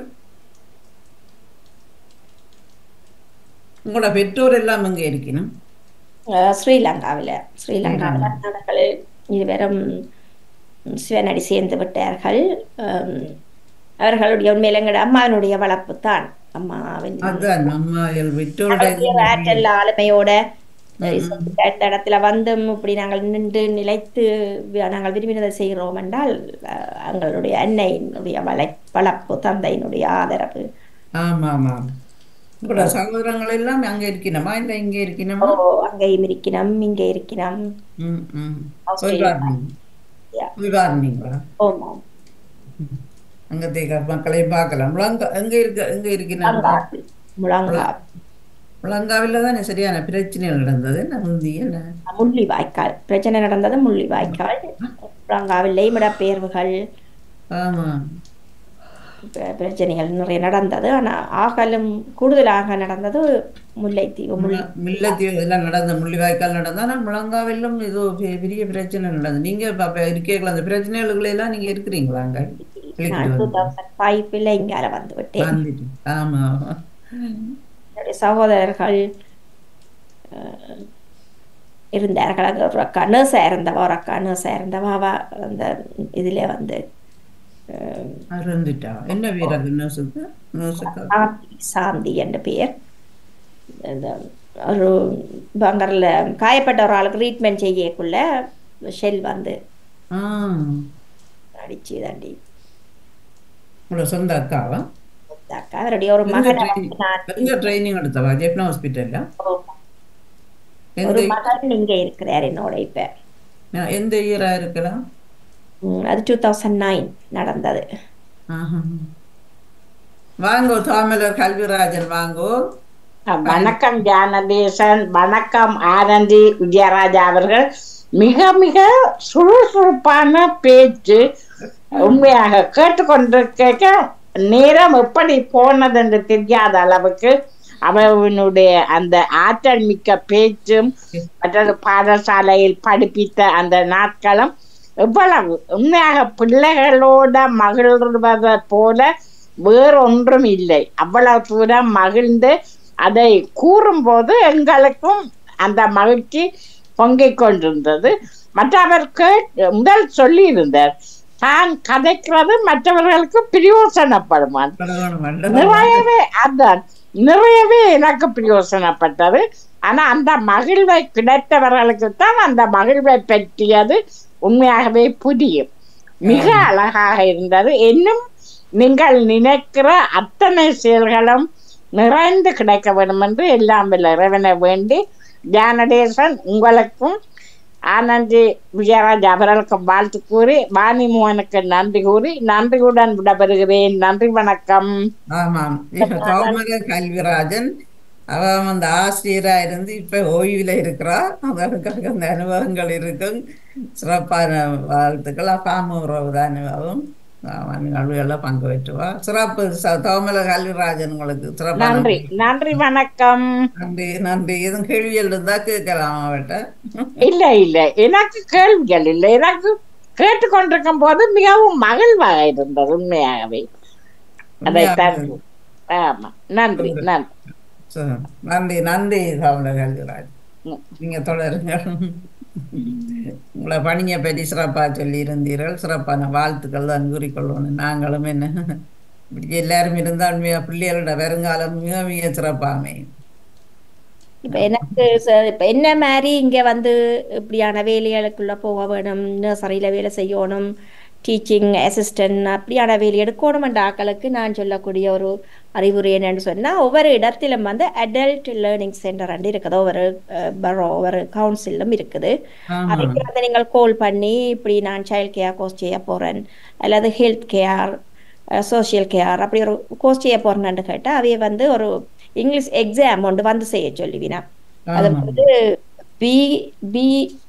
உங்களோட பெற்றோர் எல்லாம் எங்கே இருக்கணும் ஸ்ரீலங்காவில் ஸ்ரீலங்காவில் நாடுகள் இருவரும் சிவனடி சேர்ந்து விட்டார்கள் அவர்களுடைய உண்மையில எங்களோட அம்மாவினுடைய வளர்ப்பு தான் அம்மாவின் அதான் அம்மாவில் பெற்றோருடைய ஆற்றல் ஆளுமையோட இந்த இடத்துல வந்தும் இப்படி நாங்கள் நின்று நிலைத்து நாங்கள் விரும்பினதை செய்கிறோம் என்றால் எங்களுடைய அன்னையினுடைய வளை வளர்ப்பு தந்தையினுடைய ஆதரவு ஆமா ஆமாம் உங்களோட சகோதரங்கள் எல்லாம் அங்க இருக்கணுமா இல்ல இங்க இருக்கணுமா அங்கேயும் இருக்கணும் இங்க இருக்கணும் ம் ம் போய் பாருங்க போய் பாருங்களா ஆமாம் அங்க தேக்க மக்களை பார்க்கலாம் முழங்கா எங்க இருக்க எங்க இருக்கணும் முழங்கா முழங்காவில் தானே சரியான பிரச்சனைகள் நடந்தது என்ன முந்தி என்ன முள்ளி வாய்க்கால் பிரச்சனை நடந்தது முள்ளி வாய்க்கால் முழங்காவில் இடப்பெயர்வுகள் ஆமா பிரச்சனைகள் நிறைய நடந்தது ஆனால் ஆகலும் கூடுதலாக நடந்தது முல்லைத்தீவு முல்லை முல்லைத்தீவு இதெல்லாம் நடந்த முள்ளிவாய்க்கால் நடந்தா ஆனால் முழங்காவிலும் ஏதோ பெரிய பிரச்சனை நடந்தது நீங்க அப்ப இருக்கீங்களா அந்த பிரச்சனைகளுக்குள்ள எல்லாம் நீங்க இருக்கிறீங்களா அங்க நான் டூ தௌசண்ட் ஃபைவ்ல இங்கால வந்து விட்டேன் ஆமா என்னுடைய சகோதரர்கள் இருந்தார்கள் அங்கே ஒரு அக்கா நர்ஸாக இருந்தவா ஒரு அக்கா நர்ஸாக இருந்தவா அவ அந்த இதில் வந்து இருந்துட்டா என்ன பேர் அது நர்ஸுக்கு நர்ஸுக்கு சாந்தி என்ற பேர் இந்த ஒரு பங்கரில் காயப்பட்ட ஒரு ஆளுக்கு ட்ரீட்மெண்ட் செய்யக்குள்ள ஷெல் வந்து ஆ அடிச்சு தாண்டி உங்களோட சொந்த அக்காவா அக்கா அவருடைய ஒரு எங்க மகனை ட்ரைனிங் வந்து நான் எங்க ட்ரைனிங் எடுத்தவா ஜெப்னா ஹாஸ்பிட்டல்ல ஒரு எந்த மகன் இங்க இருக்கிறார் என்னோட இப்ப நான் எந்த இயரா இருக்கலாம் ம், அது டூ தௌசண்ட் நைன் நடந்தது ஆஹா. வாங்கோ தாமலர் கல்விராஜன் வாங்கோ வணக்கம் ஜானதேசன் வணக்கம் ஆனந்தி விஜயராஜா அவர்கள் மிக மிக சுறுசுறுப்பான பேச்சு உண்மையாக கேட்டுக்கொண்டிருக்க நேரம் எப்படி போனது என்று தெரியாத அளவுக்கு அவனுடைய அந்த ஆற்றல் மிக்க பேச்சும் மற்றது பாடசாலையில் படிப்பித்த அந்த நாட்களும் எவ்வளவு உண்மையாக பிள்ளைகளோட மகிழ்வதை போல வேறொன்றும் இல்லை அவ்வளவு தூரம் மகிழ்ந்து அதை கூறும்போது எங்களுக்கும் அந்த மகிழ்ச்சி பொங்கிக் கொண்டிருந்தது மற்றவருக்கு முதல் சொல்லியிருந்தார் தான் கதைக்கிறது மற்றவர்களுக்கு பிரயோசனப்படுமா பலகோணம் அல்ல. நிறையவே அதான் நிறையவே எனக்கு பிரயோசனப்பட்டது ஆனா அந்த மகிழ்வை கிடைத்தவர்களுக்கு தான் அந்த மகிழ்வை பற்றியது உண்மையாகவே புரியும் மிக அழகாக இருந்தது இன்னும் நீங்கள் நினைக்கிற அத்தனை செயல்களும் நிறைந்து கிடைக்க வேண்டும் என்று எல்லாம் வல்ல இறைவனை வேண்டி ஜானடேசன் உங்களுக்கும் ஆனந்தி விஜயராஜ் அவர்களுக்கும் வாழ்த்து கூறி வாணி மோகனுக்கு நன்றி கூறி நன்றியுடன் விடப்பெறுகிறேன் நன்றி வணக்கம் ஆமாம் இப்ப தாமலர் கல்விராஜன் அவன் அந்த ஆசிரியரா இருந்து இப்ப ஓய்வுல இருக்கிறா அதற்காக அந்த அனுபவங்கள் இருக்கும் சிறப்பான வாழ்த்துக்கள் அப்பாம உறவு தான் அனுபவம் அவன் நிகழ்வுகள்லாம் பங்கு பெற்றுவா சிறப்பு ச- தாமலர் கல்விராஜன் உங்களுக்கு சிறப்பான நன்றி நன்றி வணக்கம் நன்றி நன்றி எதுவும் கேள்விகள் இருந்தா கேட்கலாம் அவட்ட இல்ல இல்ல எனக்கு கேள்விகள் இல்லை எனக்கு கேட்டுக்கொண்டிருக்கும் போது மிகவும் மகிழ்வாக இருந்தது உண்மையாகவே அதைத்தான் ஆமா நன்றி நன்றி சரி. நன்றி நன்றி தாமலர் கல்விராஜ் ம். நீங்க தொடருங்க உங்களை பணியை பற்றி சிறப்பாக சொல்லி இருந்தீர்கள் சிறப்பான வாழ்த்துக்கள் தான் கூறிக்கொள்ளணும் நாங்களும் என்ன இப்படி எல்லாரும் இருந்தால் உண்மையா பிள்ளைகளோட வருங்காலம் மிக மிக சிறப்பாக அமையும் இப்ப எனக்கு ச- இப்ப என்ன மாதிரி இங்க வந்து இப்படியான வேலைகளுக்குள்ள போக வேணும் நர்சரியில வேலை செய்யணும் டீச்சிங் அசிஸ்டன்ட் அப்படியான வேலை எடுக்கணும் என்ற ஆக்களுக்கு நான் சொல்லக்கூடிய ஒரு அறிவுரை என்னன்னு சொன்னா ஒவ்வொரு இடத்திலும் வந்து அடல்ட் லேர்னிங் சென்டர் அண்டு இருக்குது ஒவ்வொரு பரோ ஒவ்வொரு கவுன்சிலும் இருக்குது ஆமா. அதுக்கு வந்து நீங்கள் கால் பண்ணி இப்படி நான் சைல்ட் கேர் கோர்ஸ் செய்ய போறேன் அல்லது ஹெல்த் கேர் சோஷியல் கேர் அப்படி ஒரு கோர்ஸ் செய்ய போறேன்னு கேட்டா அவைய வந்து ஒரு இங்கிலீஷ் எக்ஸாம் ஒன்று வந்து செய்ய சொல்லுவினா அது ஆமா. வந்து பி பி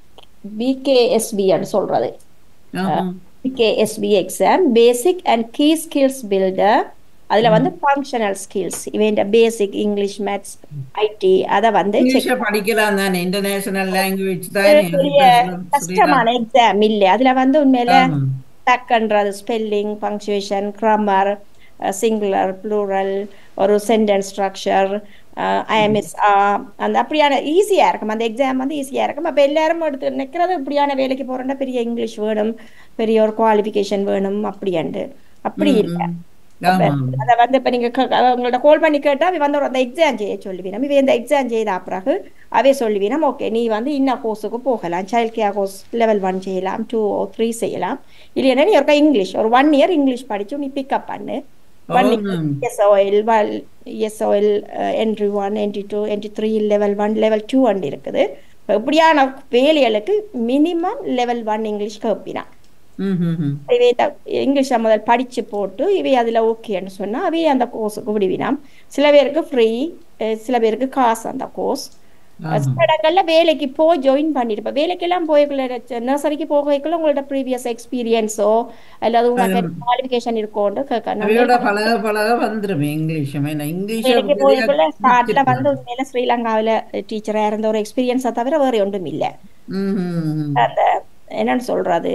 பிகேஎஸ்பின்னு சொல்றது ஆமா. BKSB exam basic and key skills builder அதுல வந்து ஃபங்க்ஷனல் ஸ்கில்ஸ் இவன் பேசிக் இங்கிலீஷ் மேத்ஸ் ஐடி அதை வந்து check இங்கிலீஷை படிக்கலாம் தானே இன்டர்நேஷனல் லாங்குவேஜ் தானே பெரிய கஷ்டமான எக்ஸாம் இல்ல அதுல வந்து உண்மையில ஆமா. டக்குன்றது spelling punctuation grammar singular plural ஒரு சென்டென்ஸ் ஸ்ட்ரக்சர் ஐஎம்எஸ் அந்த அப்படியான ஈஸியா இருக்கும் அந்த எக்ஸாம் வந்து ஈஸியா இருக்கும் அப்ப எல்லாரும் எடுத்து நிக்கிறது இப்படியான வேலைக்கு போறோம்னா பெரிய இங்கிலீஷ் வேணும் பெரிய ஒரு குவாலிஃபிகேஷன் வேணும் அப்படின்ட்டு அப்படி இல்லை ஆமா. அதை வந்து இப்ப நீங்க க- க- உங்கள்ட்ட கால் பண்ணி கேட்டா அவ வந்து ஒரு அந்த எக்ஸாம் செய்ய சொல்லுவீனம் இவ இந்த எக்ஸாம் செய்த பிறகு அவே சொல்லுவீனம் ஓகே நீ வந்து இன்ன கோர்ஸுக்கு போகலாம் child care course level one செய்யலாம் டூ ஓ த்ரீ செய்யலாம் இல்லைன்னா நீ ஒருக்கா இங்கிலீஷ் ஒரு ஒன் இயர் இங்கிலீஷ் படிச்சு நீ பிக்கப் பண்ணு ஒன் ஆமாம். எஸ்ஓஎல் வல் SOL entry one entry two entry three level one level two one இருக்குது இப்ப இப்படியான வேலைகளுக்கு மினிமம் லெவல் ஒன் இங்கிலீஷ் கேட்பினா ம், ம், ம். இவை இந்த இங்கிலீஷை முதல் படிச்சு போட்டு இவை அதுல ஓகேன்னு சொன்னா அவை அந்த கோர்ஸுக்கு விடுவினாம் சில பேருக்கு ஃப்ரீ சில பேருக்கு காசு அந்த கோர்ஸ் சில இடங்கள்ல வேலைக்கு போய் ஜாயின் பண்ணிட்டு இப்ப வேலைக்கெல்லாம் போய்க்குள்ள நர்சரிக்கு போகக்குள்ள உங்களோட ப்ரீவியஸ் எக்ஸ்பீரியன்ஸோ அல்லது உங்களுக்கு குவாலிஃபிகேஷன் இருக்கோன்னு கேட்கணும் அவையோட பழக பழக வந்துருமே இங்கிலீஷும் என்ன இங்கிலீஷ் வேலைக்கு போய்க்குள்ள ஸ்டார்ட்ல வந்து உண்மையில ஸ்ரீலங்காவில டீச்சரா இருந்த ஒரு எக்ஸ்பீரியன்ஸை தவிர வேற ஒன்றும் இல்லை அந்த என்னன்னு சொல்றது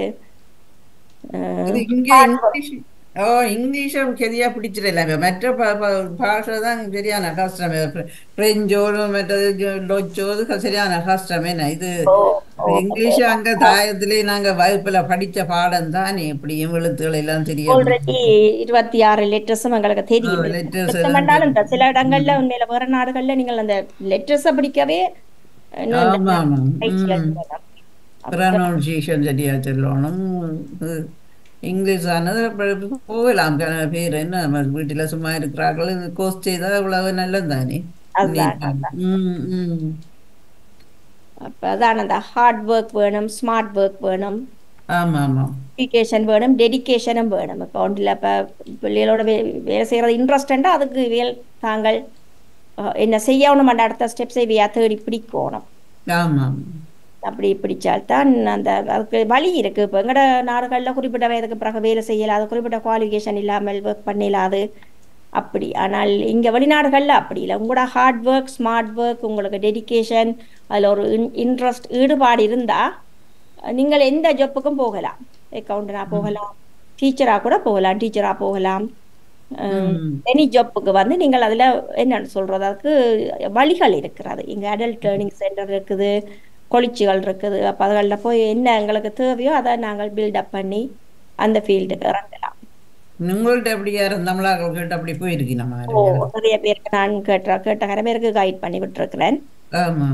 அஹ், இது இங்க இங்கிலீஷ் ஓ இங்கிலீஷும் சரியா பிடிச்சிடல மற்ற ப- ப- பாஷை தான் சரியான கஷ்டம் பிரெஞ்சோ மற்றது டொச்சோ இது சரியான கஷ்டம் என்ன இது ஓ, ஓ. இங்கிலீஷ் அங்க தாயத்திலே நாங்க வகுப்புல படிச்ச பாடம் தானே எப்படியும் எழுத்துக்கள் எல்லாம் தெரியும் ஆல்ரெடி இருபத்தி ஆறு லெட்டர்ஸும் எங்களுக்கு தெரியும் ஆ, letters சுத்தம் எல்லாம் பண்ணாலும் இந்த சில இடங்கள்ல உண்மையில வேற நாடுகள்ல நீங்கள் அந்த லெட்டர்ஸ படிக்கவே இன்னும் இந்த ஆமா ஆமா பயிற்சிகள் ம். வேணும். ப்ரொனவுன்சியேஷன் சரியா சொல்லணும் இது இங்கிலீஷ் ஆனது அப்ப போகலாம் க- பேர் என்ன நம்ம வீட்டில் சும்மா இருக்கிறார்கள் இது கோர்ஸ் செய்தால் அவ்வளவு நல்லது தானே அதுதான், ம் ம் அப்ப அதான் அந்த ஹார்ட் ஒர்க் வேணும் ஸ்மார்ட் ஒர்க் வேணும் ஆமா ஆமா எஜுகேஷன் வேணும் டெடிகேஷனும் வேணும் இப்போ ஒன்றில் இப்போ பிள்ளைகளோட வே வேலை செய்கிறது இன்ட்ரெஸ்டண்டா அதுக்கு வேல் தாங்கள் அஹ், என்ன செய்யணும் அந்த அடுத்த ஸ்டெப்ஸை இவையா தேடி பிடிக்கணும் ஆமா அப்படி பிடிச்சால்தான் அந்த அதுக்கு வழி இருக்கு இப்போ எங்கட நாடுகளில் குறிப்பிட்ட வயதுக்கு பிறகு வேலை செய்யலாது குறிப்பிட்ட குவாலிஃபிகேஷன் இல்லாமல் ஒர்க் பண்ணிடலாது அப்படி ஆனால் இங்கே வெளிநாடுகளில் அப்படி இல்லை உங்களோட ஹார்ட் ஒர்க் ஸ்மார்ட் ஒர்க் உங்களுக்கு டெடிகேஷன் அதில் ஒரு இன்ட்ரெஸ்ட் ஈடுபாடு இருந்தால் நீங்கள் எந்த ஜாப்புக்கும் போகலாம் அக்கௌண்டனாக போகலாம் டீச்சராக கூட போகலாம் டீச்சராக போகலாம் எனி ஜாப்புக்கு வந்து நீங்கள் அதில் என்னன்னு சொல்கிறது அதுக்கு வழிகள் இருக்கிறது இங்கே அடல்ட் லேர்னிங் சென்டர் இருக்குது கொளிச்சுகள் இருக்குது அப்போ அதுகளில் போய் என்ன எங்களுக்கு தேவையோ அதை நாங்கள் பில்டப் பண்ணி அந்த ஃபீல்டுக்கு இறங்கலாம் உங்கள்ட்ட எப்படி யாரும் தமிழாக்கள் கேட்டு அப்படி போயிருக்கு நம்ம ஓ நிறைய பேருக்கு நான் கேட்ட கேட்ட நிறைய பேருக்கு கைட் பண்ணி விட்டுருக்கிறேன் ஆமா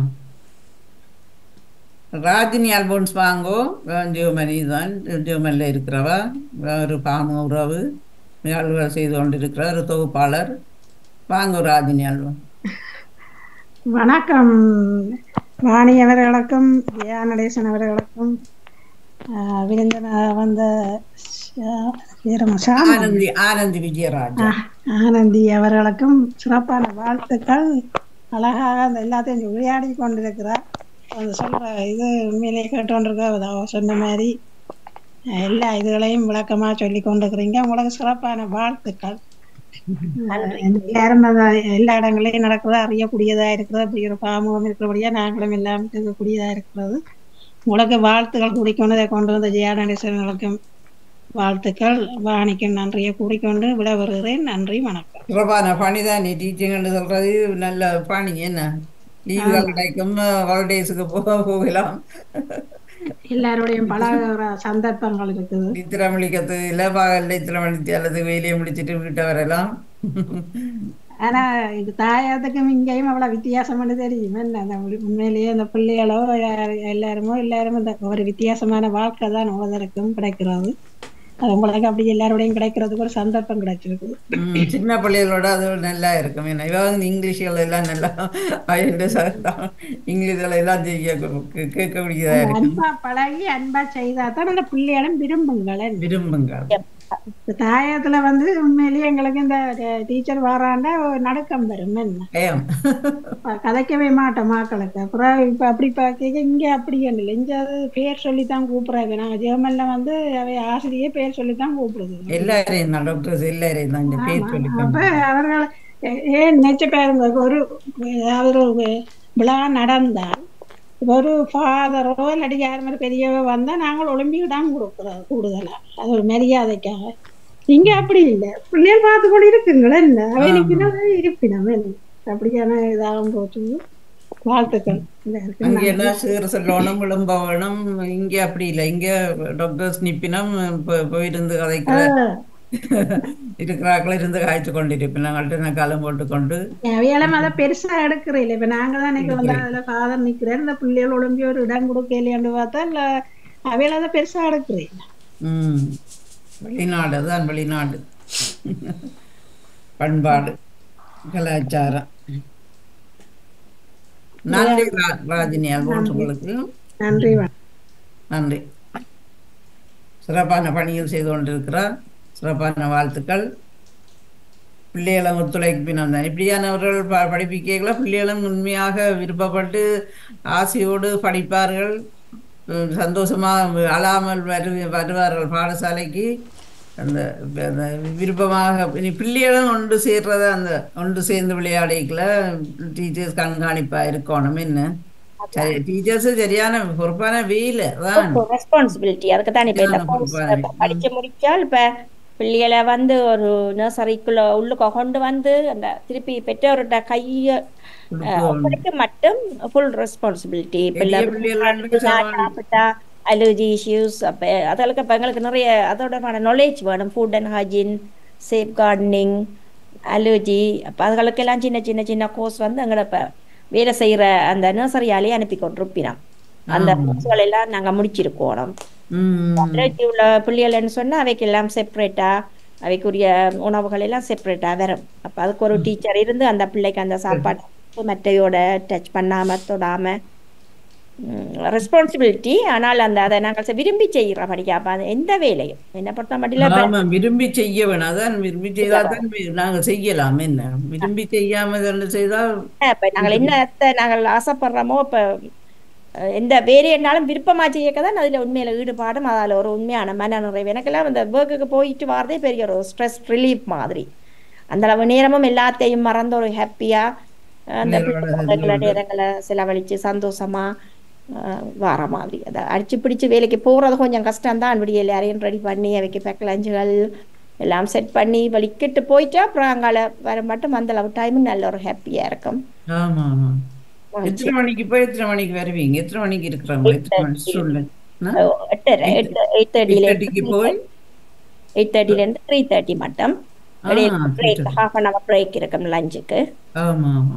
ராஜினி ஆல்போன்ஸ் வாங்கோ ஜெர்மனி தான் ஜெர்மனியில் இருக்கிறவா ஒரு பாம உறவு நிகழ்வுகளை செய்து கொண்டிருக்கிற ஒரு தொகுப்பாளர் வாங்கோ ராஜினி ஆல்பம் வணக்கம் வாணி அவர்களுக்கும் ஜெயா நடேசன் அவர்களுக்கும் ஆஹ், விருந்தின வந்த ஷா- வீரம சாமி ஆனந்தி ஆனந்தி விஜயராஜ் ஆஹ், ஆனந்தி அவர்களுக்கும் சிறப்பான வாழ்த்துக்கள் அழகாக அந்த எல்லாத்தையும் விளையாடி கொண்டிருக்கிறார் அது சொல்ற இது உண்மையிலேயே கேட்டுக்கொண்டிருக்க அவ சொன்ன மாதிரி அஹ், எல்லா இதுகளையும் விளக்கமா சொல்லி கொண்டிருக்கிறீங்க உங்களுக்கு சிறப்பான வாழ்த்துக்கள் அஹ், எல்லாரும் அதை எல்லா இடங்களையும் நடக்கிறதா அறியக்கூடியதா இருக்கிறது அப்படி ஒரு பாமுகம் இருக்கிறபடியா நாங்களும் எல்லாம் இருக்கக்கூடியதா இருக்கிறது உங்களுக்கு வாழ்த்துக்கள் கூடிக்கொண்டு கொண்டு வந்த ஜெயா நடேசர்களுக்கும் வாழ்த்துக்கள் வாணிக்கும் நன்றியை கூறிக்கொண்டு விடைபெறுகிறேன் நன்றி வணக்கம் சிறப்பான பணி தான் நீ டீச்சிங்னு சொல்றது நல்ல பணி என்ன லீவுகள் கிடைக்கும் ஹாலிடேஸுக்கு போக போகலாம் எல்லாரோடையும் பழகுற சந்தர்ப்பங்கள் இருக்குது நித்திரமளிக்கிறது இல்லை பகல் நித்திரமளித்து அல்லது வேலையை முடிச்சிட்டு வீட்டை வரலாம் ஆனா இது தாயாத்துக்கும் இங்கேயும் அவ்வளவு வித்தியாசம் பண்ணி தெரியும் என்ன அந்த உண்மை- உண்மையிலேயே அந்த பிள்ளைகளோ யார் எல்லாருமோ எல்லாரும் இந்த ஒரு வித்தியாசமான வாழ்க்கை தான் ஒவ்வொருத்தருக்கும் கிடைக்கிறது அது உங்களுக்கு அப்படி எல்லாரோடையும் கிடைக்கிறதுக்கு ஒரு சந்தர்ப்பம் கிடைச்சிருக்கு ம், சின்ன பிள்ளைகளோட அது நல்லா இருக்கும் ஏன்னா இவ வந்து இங்கிலீஷ்கள் எல்லாம் நல்லா அயண்டு சத்தம் இங்கிலீஷ்கள் எல்லாம் செய்ய கேட்கக்கூடியதா இருக்கும் அன்பா பழகி அன்பா செய்தா தான் அந்த பிள்ளைகளும் விரும்புங்கள் விரும்புங்க இந்த தாயத்துல வந்து உண்மையிலேயே எங்களுக்கு இந்த டீச்சர் வராண்டா ஒரு நடுக்கம் வரும் என்ன பயம் ப- கதைக்கவே மாட்டோம் மக்களுக்கு அப்புறம் இப்ப அப்படி பார்க்க இங்க அப்படி இல்லை இங்க அது பேர் சொல்லித்தான் கூப்பிடுறாங்க நாங்க ஜெர்மன்ல வந்து அவை ஆசிரியர் பேர் சொல்லித்தான் கூப்பிடுது எல்லாரையும் தான் டாக்டர்ஸ் எல்லாரையும் தான் இந்த பேர் சொல்லி அப்ப அவர்கள் ஏ- ஏன் நினைச்ச பாருங்க ஒரு ஏதாவது ஒரு விழா நடந்தால் இப்ப ஒரு ஃபாதரோ இல்லாட்டி யார் மாதிரி பெரியவோ வந்தா நாங்கள் ஒலிம்பிக் தான் கொடுக்குறோம் கூடுதலா அது ஒரு மரியாதைக்காக இங்க அப்படி இல்லை பிள்ளைகள் பார்த்து கொண்டு இருக்குங்களே என்ன அவனுக்கு இருப்பினம் என்ன அப்படியான இதாகும் போச்சு வாழ்த்துக்கள் இந்த இருக்கு. அங்க எல்லாம் சீர் சொல்லணும் விளம்ப வேணும் இங்க அப்படி இல்லை இங்க டாக்டர்ஸ் நிப்பினம் போ- போயிருந்து கதைக்கிற இருக்கிறாக்கள் இருந்து காய்ச்சி கொண்டிருப்பின் நாங்கள்ட்ட காலம் போட்டுக்கொண்டு அவையெல்லாம் அதை பெருசா எடுக்கிறேன் இல்லை இப்ப நாங்க தான் நினைக்க வந்து அதுல ஃபாதர் நிக்கிறேன் இந்த பிள்ளைகள் ஒழுங்கி ஒரு இடம் கொடுக்கலையாண்டு பார்த்தா இல்ல அவையில அதை பெருசா எடுக்கிறேன் ம் வெளிநாடு அதுதான் வெளிநாடு பண்பாடு கலாச்சாரம் நன்றி ரா- ராஜினி அல்போன்ஸ் உங்களுக்கு நன்றி வணக்கம் நன்றி சிறப்பான பணியில் செய்து கொண்டிருக்கிறார் சிறப்பான வாழ்த்துக்கள் பிள்ளைகளை ஒத்துழைப்பினம் தான் இப்படியானவர்கள் ப படிப்பிக்கைகளை பிள்ளைகளும் உண்மையாக விருப்பப்பட்டு ஆசையோடு படிப்பார்கள் உம், சந்தோஷமா அழாமல் வரு வருவார்கள் பாடசாலைக்கு அந்த அந்த விருப்பமாக இனி பிள்ளைகளும் ஒன்று சேர்றத அந்த ஒன்று சேர்ந்து விளையாடிக்கல டீச்சர்ஸ் கண்காணிப்பா இருக்கணும் என்ன சரி டீச்சர்ஸ் சரியான பொறுப்பான வெயில் தான் ரெஸ்பான்சிபிலிட்டி அதுக்கு தான் இப்ப இந்த ஆமா, course பாருங்க. படிச்சு முடிச்சால் இப்ப பிள்ளைகளை வந்து ஒரு நர்சரிக்குள்ள உள்ளுக்க கொண்டு வந்து அந்த திருப்பி பெற்றோர்கிட்ட கையை ஒப்படைக்க மட்டும் ஃபுல் ரெஸ்பான்சிபிலிட்டி பெரிய பிள்ளைகள் சாப்பிட்டா அலர்ஜி இஷ்யூஸ் அப்போ அதற்கு இப்போ எங்களுக்கு நிறைய அதோட நாலேஜ் வேணும் food and hygiene safe gardening allergy அப்போ அதுகளுக்கெல்லாம் சின்ன சின்ன சின்ன கோர்ஸ் வந்து எங்களை இப்போ வேலை செய்கிற அந்த நர்சரியாலேயே அனுப்பி கொண்டிருப்பினோம் அந்த கோர்ஸ்கள் எல்லாம் நாங்கள் முடிச்சிருக்கோம் அலர்ஜி உள்ள பிள்ளைகள்னு சொன்னால் அவைக்கு எல்லாம் செப்பரேட்டாக அவைக்குரிய உணவுகள் எல்லாம் செப்பரேட்டாக வரும் அப்போ அதுக்கு ஒரு டீச்சர் இருந்து அந்த பிள்ளைக்கு அந்த சாப்பாடு மட்டையோட டச் பண்ணாமல் தொடாமல் ரெஸ்பான்சிபிலிட்டி ஆனால் அந்த அதை நாங்கள் விரும்பி செய்கிற படிக்காப்ப அது எந்த வேலையும் என்ன பொறுத்த மட்டும் விரும்பி செய்ய வேணும் அதான் விரும்பி செய்தால் தான் நாங்கள் செய்யலாம் என்ன விரும்பி செய்யாம செய்தால் இப்ப நாங்கள் என்னத்தை நாங்கள் ஆசைப்படுறோமோ இப்ப எந்த வேலைன்னாலும் விருப்பமா செய்யக்க தான் அதுல உண்மையில ஈடுபாடும் அதில் ஒரு உண்மையான மன நிறைவு எனக்கெல்லாம் அந்த ஒர்க்குக்கு போயிட்டு வரதே பெரிய ஒரு ஸ்ட்ரெஸ் ரிலீஃப் மாதிரி அந்த அளவு நேரமும் எல்லாத்தையும் மறந்து ஒரு ஹாப்பியா அந்த நேரங்களை செலவழிச்சு சந்தோஷமா வர மாதிரி அதை அடிச்சு பிடிச்சு வேலைக்கு போகிறது கொஞ்சம் கஷ்டம் தான் விடிய எல்லாரையும் ரெடி பண்ணி அவைக்கு பேக் லஞ்சுகள் எல்லாம் செட் பண்ணி வலிக்கிட்டு போயிட்டு அப்புறம் அங்கால வர மட்டும் அந்த அளவு டைம் நல்ல ஒரு ஹாப்பியா இருக்கும் ஆமா ஆமா எத்தனை மணிக்கு போய் எத்தனை மணிக்கு வருவீங்க எத்தனை மணிக்கு இருக்கிறாங்க எத்தனை மணி ஸ்டூடெண்ட் எயிட் தேர்ட்டிக்கு போய் எயிட் தேர்ட்டில இருந்து த்ரீ தேர்ட்டி மட்டும் break half an hour break இருக்கும் லஞ்சுக்கு ஆமா ஆமா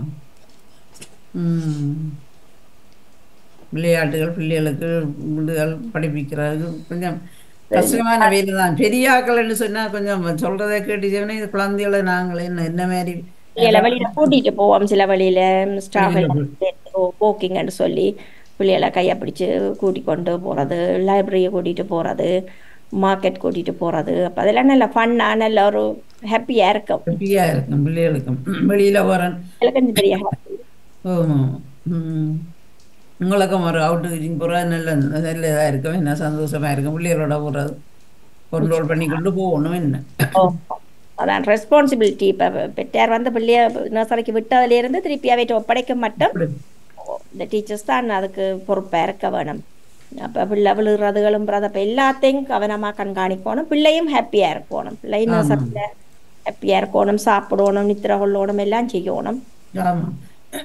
விளையாட்டுகள் பிள்ளைகளுக்கு வீடுகள் படிப்பிக்கிறது கொஞ்சம் கஷ்டமான வேலை தான் பெரியாக்கள்னு சொன்னா கொஞ்சம் சொல்றதை கேட்டுச்சோன்னா இது குழந்தைகளை நாங்கள் என்ன என்ன மாதிரி சில வழியில கூட்டிட்டு போவோம் சில வழியில ஸ்டாஃப் போக்கிங்னு சொல்லி பிள்ளைகளை கையை பிடிச்சு கூட்டி கொண்டு போறது லைப்ரரியை கூட்டிட்டு போறது மார்க்கெட் கூட்டிட்டு போறது அப்ப அதெல்லாம் நல்ல ஃபன்னா நல்ல ஒரு ஹாப்பியா இருக்கும் ஹாப்பியா இருக்கும் பிள்ளைகளுக்கும் வெளியில போறேன் கொஞ்சம் பெரிய ஹாப்பி ஆமா உங்களுக்கும் ஒரு அவுட்டு ரீச்சிங் போகிறது நல்ல நல்ல இதாக இருக்கும் என்ன சந்தோஷமா இருக்கும் பிள்ளைகளோட போகிறது கண்ட்ரோல் பண்ணி கொண்டு போகணும் என்ன அதான் ரெஸ்பான்சிபிலிட்டி இப்போ பெற்றார் வந்து பிள்ளைய நர்சரிக்கு விட்டதுலேருந்து திருப்பி அவைட்ட ஒப்படைக்க மட்டும் இந்த டீச்சர்ஸ் தான் அதுக்கு பொறுப்பாக இருக்க வேணும் அப்போ பிள்ளை விழுகிறதுகளும் அப்போ எல்லாத்தையும் கவனமாக கண்காணிக்கணும் பிள்ளையும் ஹாப்பியாக இருக்கணும் பிள்ளையும் நர்சரியில் ஹாப்பியாக இருக்கணும் சாப்பிடணும் நித்திர கொள்ளணும் எல்லாம் செய்யணும் ஆமாம்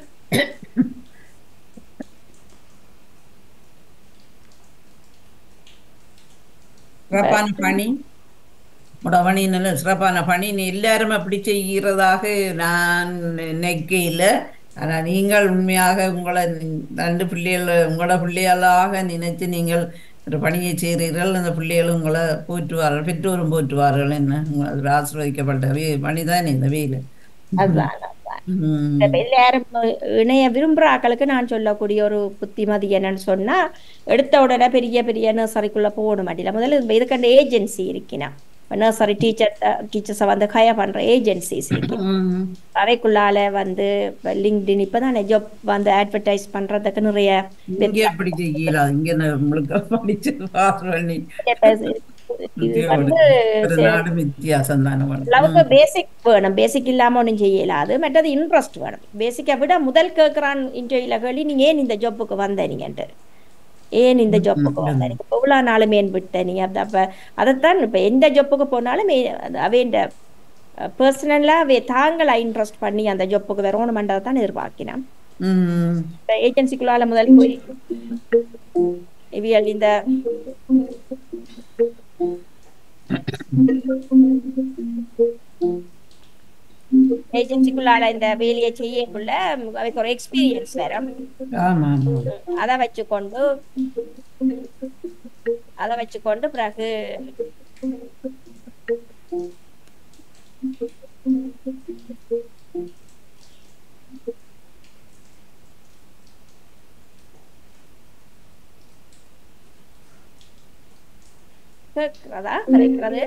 சிறப்பான பணி உடவணி நல்ல சிறப்பான பணி நீ எல்லாரும் அப்படி செய்கிறதாக நான் நினைக்கையில் ஆனால் நீங்கள் உண்மையாக உங்களை ரெண்டு பிள்ளைகள் உங்களோட பிள்ளைகளாக நினைத்து நீங்கள் ஒரு பணியை செய்கிறீர்கள் அந்த பிள்ளைகளும் உங்களை போற்றுவார்கள் பெற்றோரும் போற்றுவார்கள் என்ன அது ஆசிர்வதிக்கப்பட்ட வே பணி தான் இந்த வெயில் எல்லாரும் இணைய விரும்புற ஆக்களுக்கு நான் சொல்லக்கூடிய ஒரு புத்திமதி என்னன்னு சொன்னா எடுத்த உடனே பெரிய பெரிய நர்சரிக்குள்ள போட மாட்டேல முதல்ல இதுக்கண்ட ஏஜென்சி இருக்கினா நர்சரி டீச்சர் டீச்சர்ஸை வந்து ஹயர் பண்ற ஏஜென்சிஸ் இருக்கு அவைக்குள்ளால வந்து லிங்க்டின் இப்பதான் ஜாப் வந்து அட்வர்டைஸ் பண்றதுக்கு நிறைய அப்படி செய்யல இங்க உங்களுக்கு படிச்சு பண்ணி அளவுக்கு பேசிக் வேணும் பேசிக் இல்லாம ஒன்றும் செய்யலாது மற்றது இன்ட்ரெஸ்ட் வேணும் பேசிக்கை விட முதல் கேட்கிறான் இன்டர்வியூல கேள்வி நீங்க ஏன் இந்த ஜாப்புக்கு வந்த நீங்கன்ட்டு ஏன் இந்த ஜாப்புக்கு வந்த நீங்க இவ்வளோ நாளும் ஏன் விட்ட நீ அப்ப அப்ப அதைத்தான் இப்ப எந்த ஜாப்புக்கு போனாலும் அவைண்ட பர்சனலா அவை தாங்களா இன்ட்ரெஸ்ட் பண்ணி அந்த ஜாப்புக்கு வரணுமன்றதை தான் எதிர்பார்க்கினான் ஏஜென்சிக்குள்ளால முதல் போய் இவியல் இந்த ஏஜென்சிக்குள்ளால இந்த வேலையை செய்யக்குள்ள அவைக்கு ஒரு எக்ஸ்பீரியன்ஸ் வரும் அதை வச்சுக்கொண்டு அதை வச்சுக்கொண்டு பிறகு கேட்கிறதா கிடைக்கிறது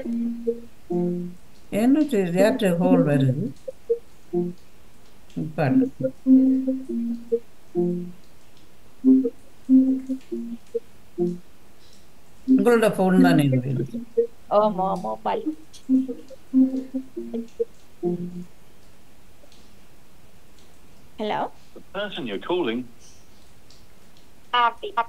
என்ன ரேட்டு ஹோல் வருது பாட்டு உங்களோட ஃபோன் தானே இருக்கு ஆமா ஆமா பால் Hello? The person you're calling Happy.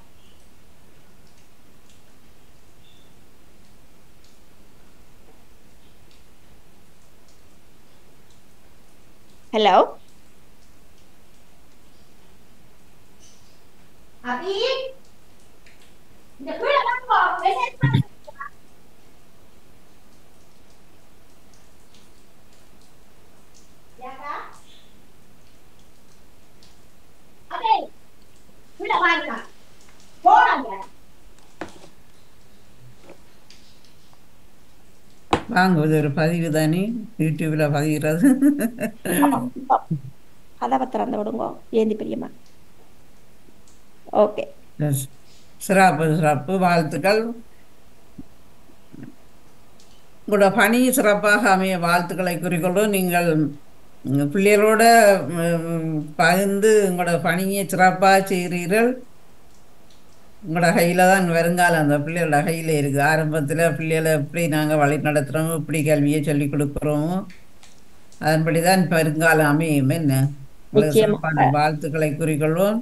Hello Abhi இந்த கீழே வாங்க மெசேஜ் பண்ணுங்க யாரா அபி கீழே வாங்க போறாங்க வாங்குவது ஒரு பதிவு தானே யூடியூப்பில் பதிகிறது கதவை திறந்து விடுங்க ஏந்தி பிரியமா ஓகே சிறப்பு சிறப்பு வாழ்த்துக்கள் உங்களோட பணி சிறப்பாக அமைய வாழ்த்துக்களை குறிக்கொள்ளும் நீங்கள் உங்க பிள்ளைகளோட ம், பகிர்ந்து உங்களோட பணியை சிறப்பாக செய்கிறீர்கள் உங்களோட கையில் தான் வருங்காலம் அந்த பிள்ளைகளோட கையில் இருக்குது ஆரம்பத்தில் பிள்ளைகளை எப்படி நாங்கள் வழி நடத்துகிறோமோ இப்படி கல்வியை சொல்லிக் கொடுக்குறோமோ அதன்படி தான் வருங்காலம் அமையும் என்ன உங்களுக்கு நிச்சயமாக. சிறப்பான வாழ்த்துக்களை குறிக்கொள்வோம்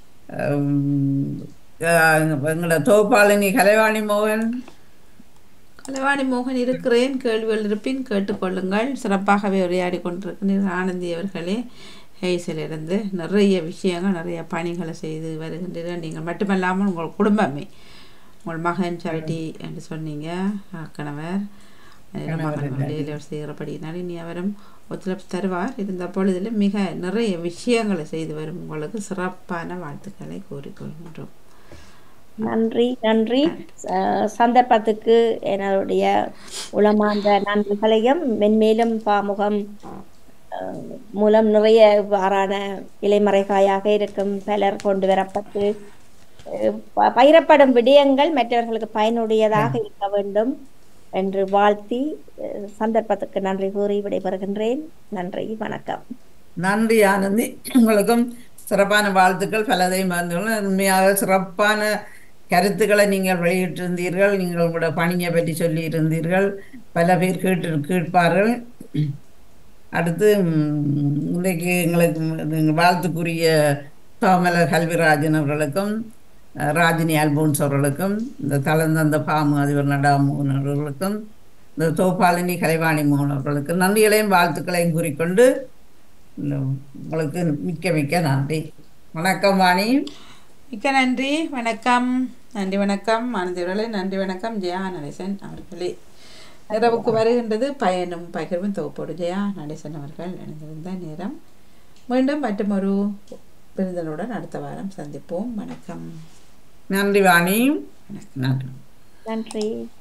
உம், அஹ், எங்களோட தோப்பாளினி கலைவாணி மோகன் கலைவாணி மோகன் இருக்கிறேன் கேள்விகள் இருப்பின் கேட்டுக்கொள்ளுங்கள் சிறப்பாகவே உரையாடி கொண்டிருக்கிறீர்கள் ஆனந்தி அவர்களே ஹெய்ஸிலிருந்து நிறைய விஷயங்கள் நிறைய பணிகளை செய்து வருகின்றீர்கள் நீங்கள் மட்டுமல்லாமல் உங்கள் குடும்பமே உங்கள் மகன் சாரிட்டி என்று சொன்னீங்க அஹ், கணவர் அஹ், மகன் வெளியில் செய்கிறபடினால இனி அவரும் ஒத்துழைப்பு தருவார் இருந்த பொழுதில் மிக நிறைய விஷயங்களை செய்து வரும் உங்களுக்கு சிறப்பான வாழ்த்துக்களை கூறிக்கொள்கின்றோம் நன்றி நன்றி அஹ், சந்தர்ப்பத்துக்கு என்னுடைய உளமார்ந்த நன்றிகளையும் மென்மேலும் பாமுகம் அஹ், மூலம் நிறைய இவ்வாறான இலைமறைகாயாக இருக்கும் பலர் கொண்டு வரப்பட்டு அஹ், ப- பயிரப்படும் விடயங்கள் மற்றவர்களுக்கு பயனுடையதாக இருக்க வேண்டும் என்று வாழ்த்தி அஹ், சந்தர்ப்பத்துக்கு நன்றி கூறி விடைபெறுகின்றேன் நன்றி வணக்கம் நன்றி ஆனந்தி உங்களுக்கும் சிறப்பான வாழ்த்துக்கள் பலதையும் மறந்துள்ள உண்மையாக சிறப்பான கருத்துக்களை நீங்கள் வெளியிட்டிருந்தீர்கள் நீங்கள் உங்களோட பணியை பற்றி சொல்லி இருந்தீர்கள் பல பேர் கேட்டு கேட்பார்கள் அடுத்து ம், இன்றைக்கு எங்களுக்கு ம், வாழ்த்துக்குரிய சோமலர் கல்விராஜன் அவர்களுக்கும் அஹ், ராஜினி அல்போன்ஸ் அவர்களுக்கும் இந்த தளர்ந்த பாமு அதிபர் நடாமோகன் அவர்களுக்கும் இந்த தோப்பாளினி கலைவாணி மோகன் அவர்களுக்கும் நன்றிகளையும் வாழ்த்துக்களையும் கூறிக்கொண்டு இந்த உங்களுக்கு மிக்க மிக்க நன்றி வணக்கம் வாணி மிக்க நன்றி வணக்கம் நன்றி வணக்கம் ஆனந்தியவர்களே நன்றி வணக்கம் ஜெயா நடேசன் அவர்களே இரவுக்கு வருகின்றது பயனும் பகிர்வும் தொகுப்போடு ஜெயா நடேசன் அவர்கள் இணைந்திருந்த நேரம் மீண்டும் மற்றொரு விருந்தனுடன் அடுத்த வாரம் சந்திப்போம் வணக்கம் நன்றி வாணி நன்றி நன்றி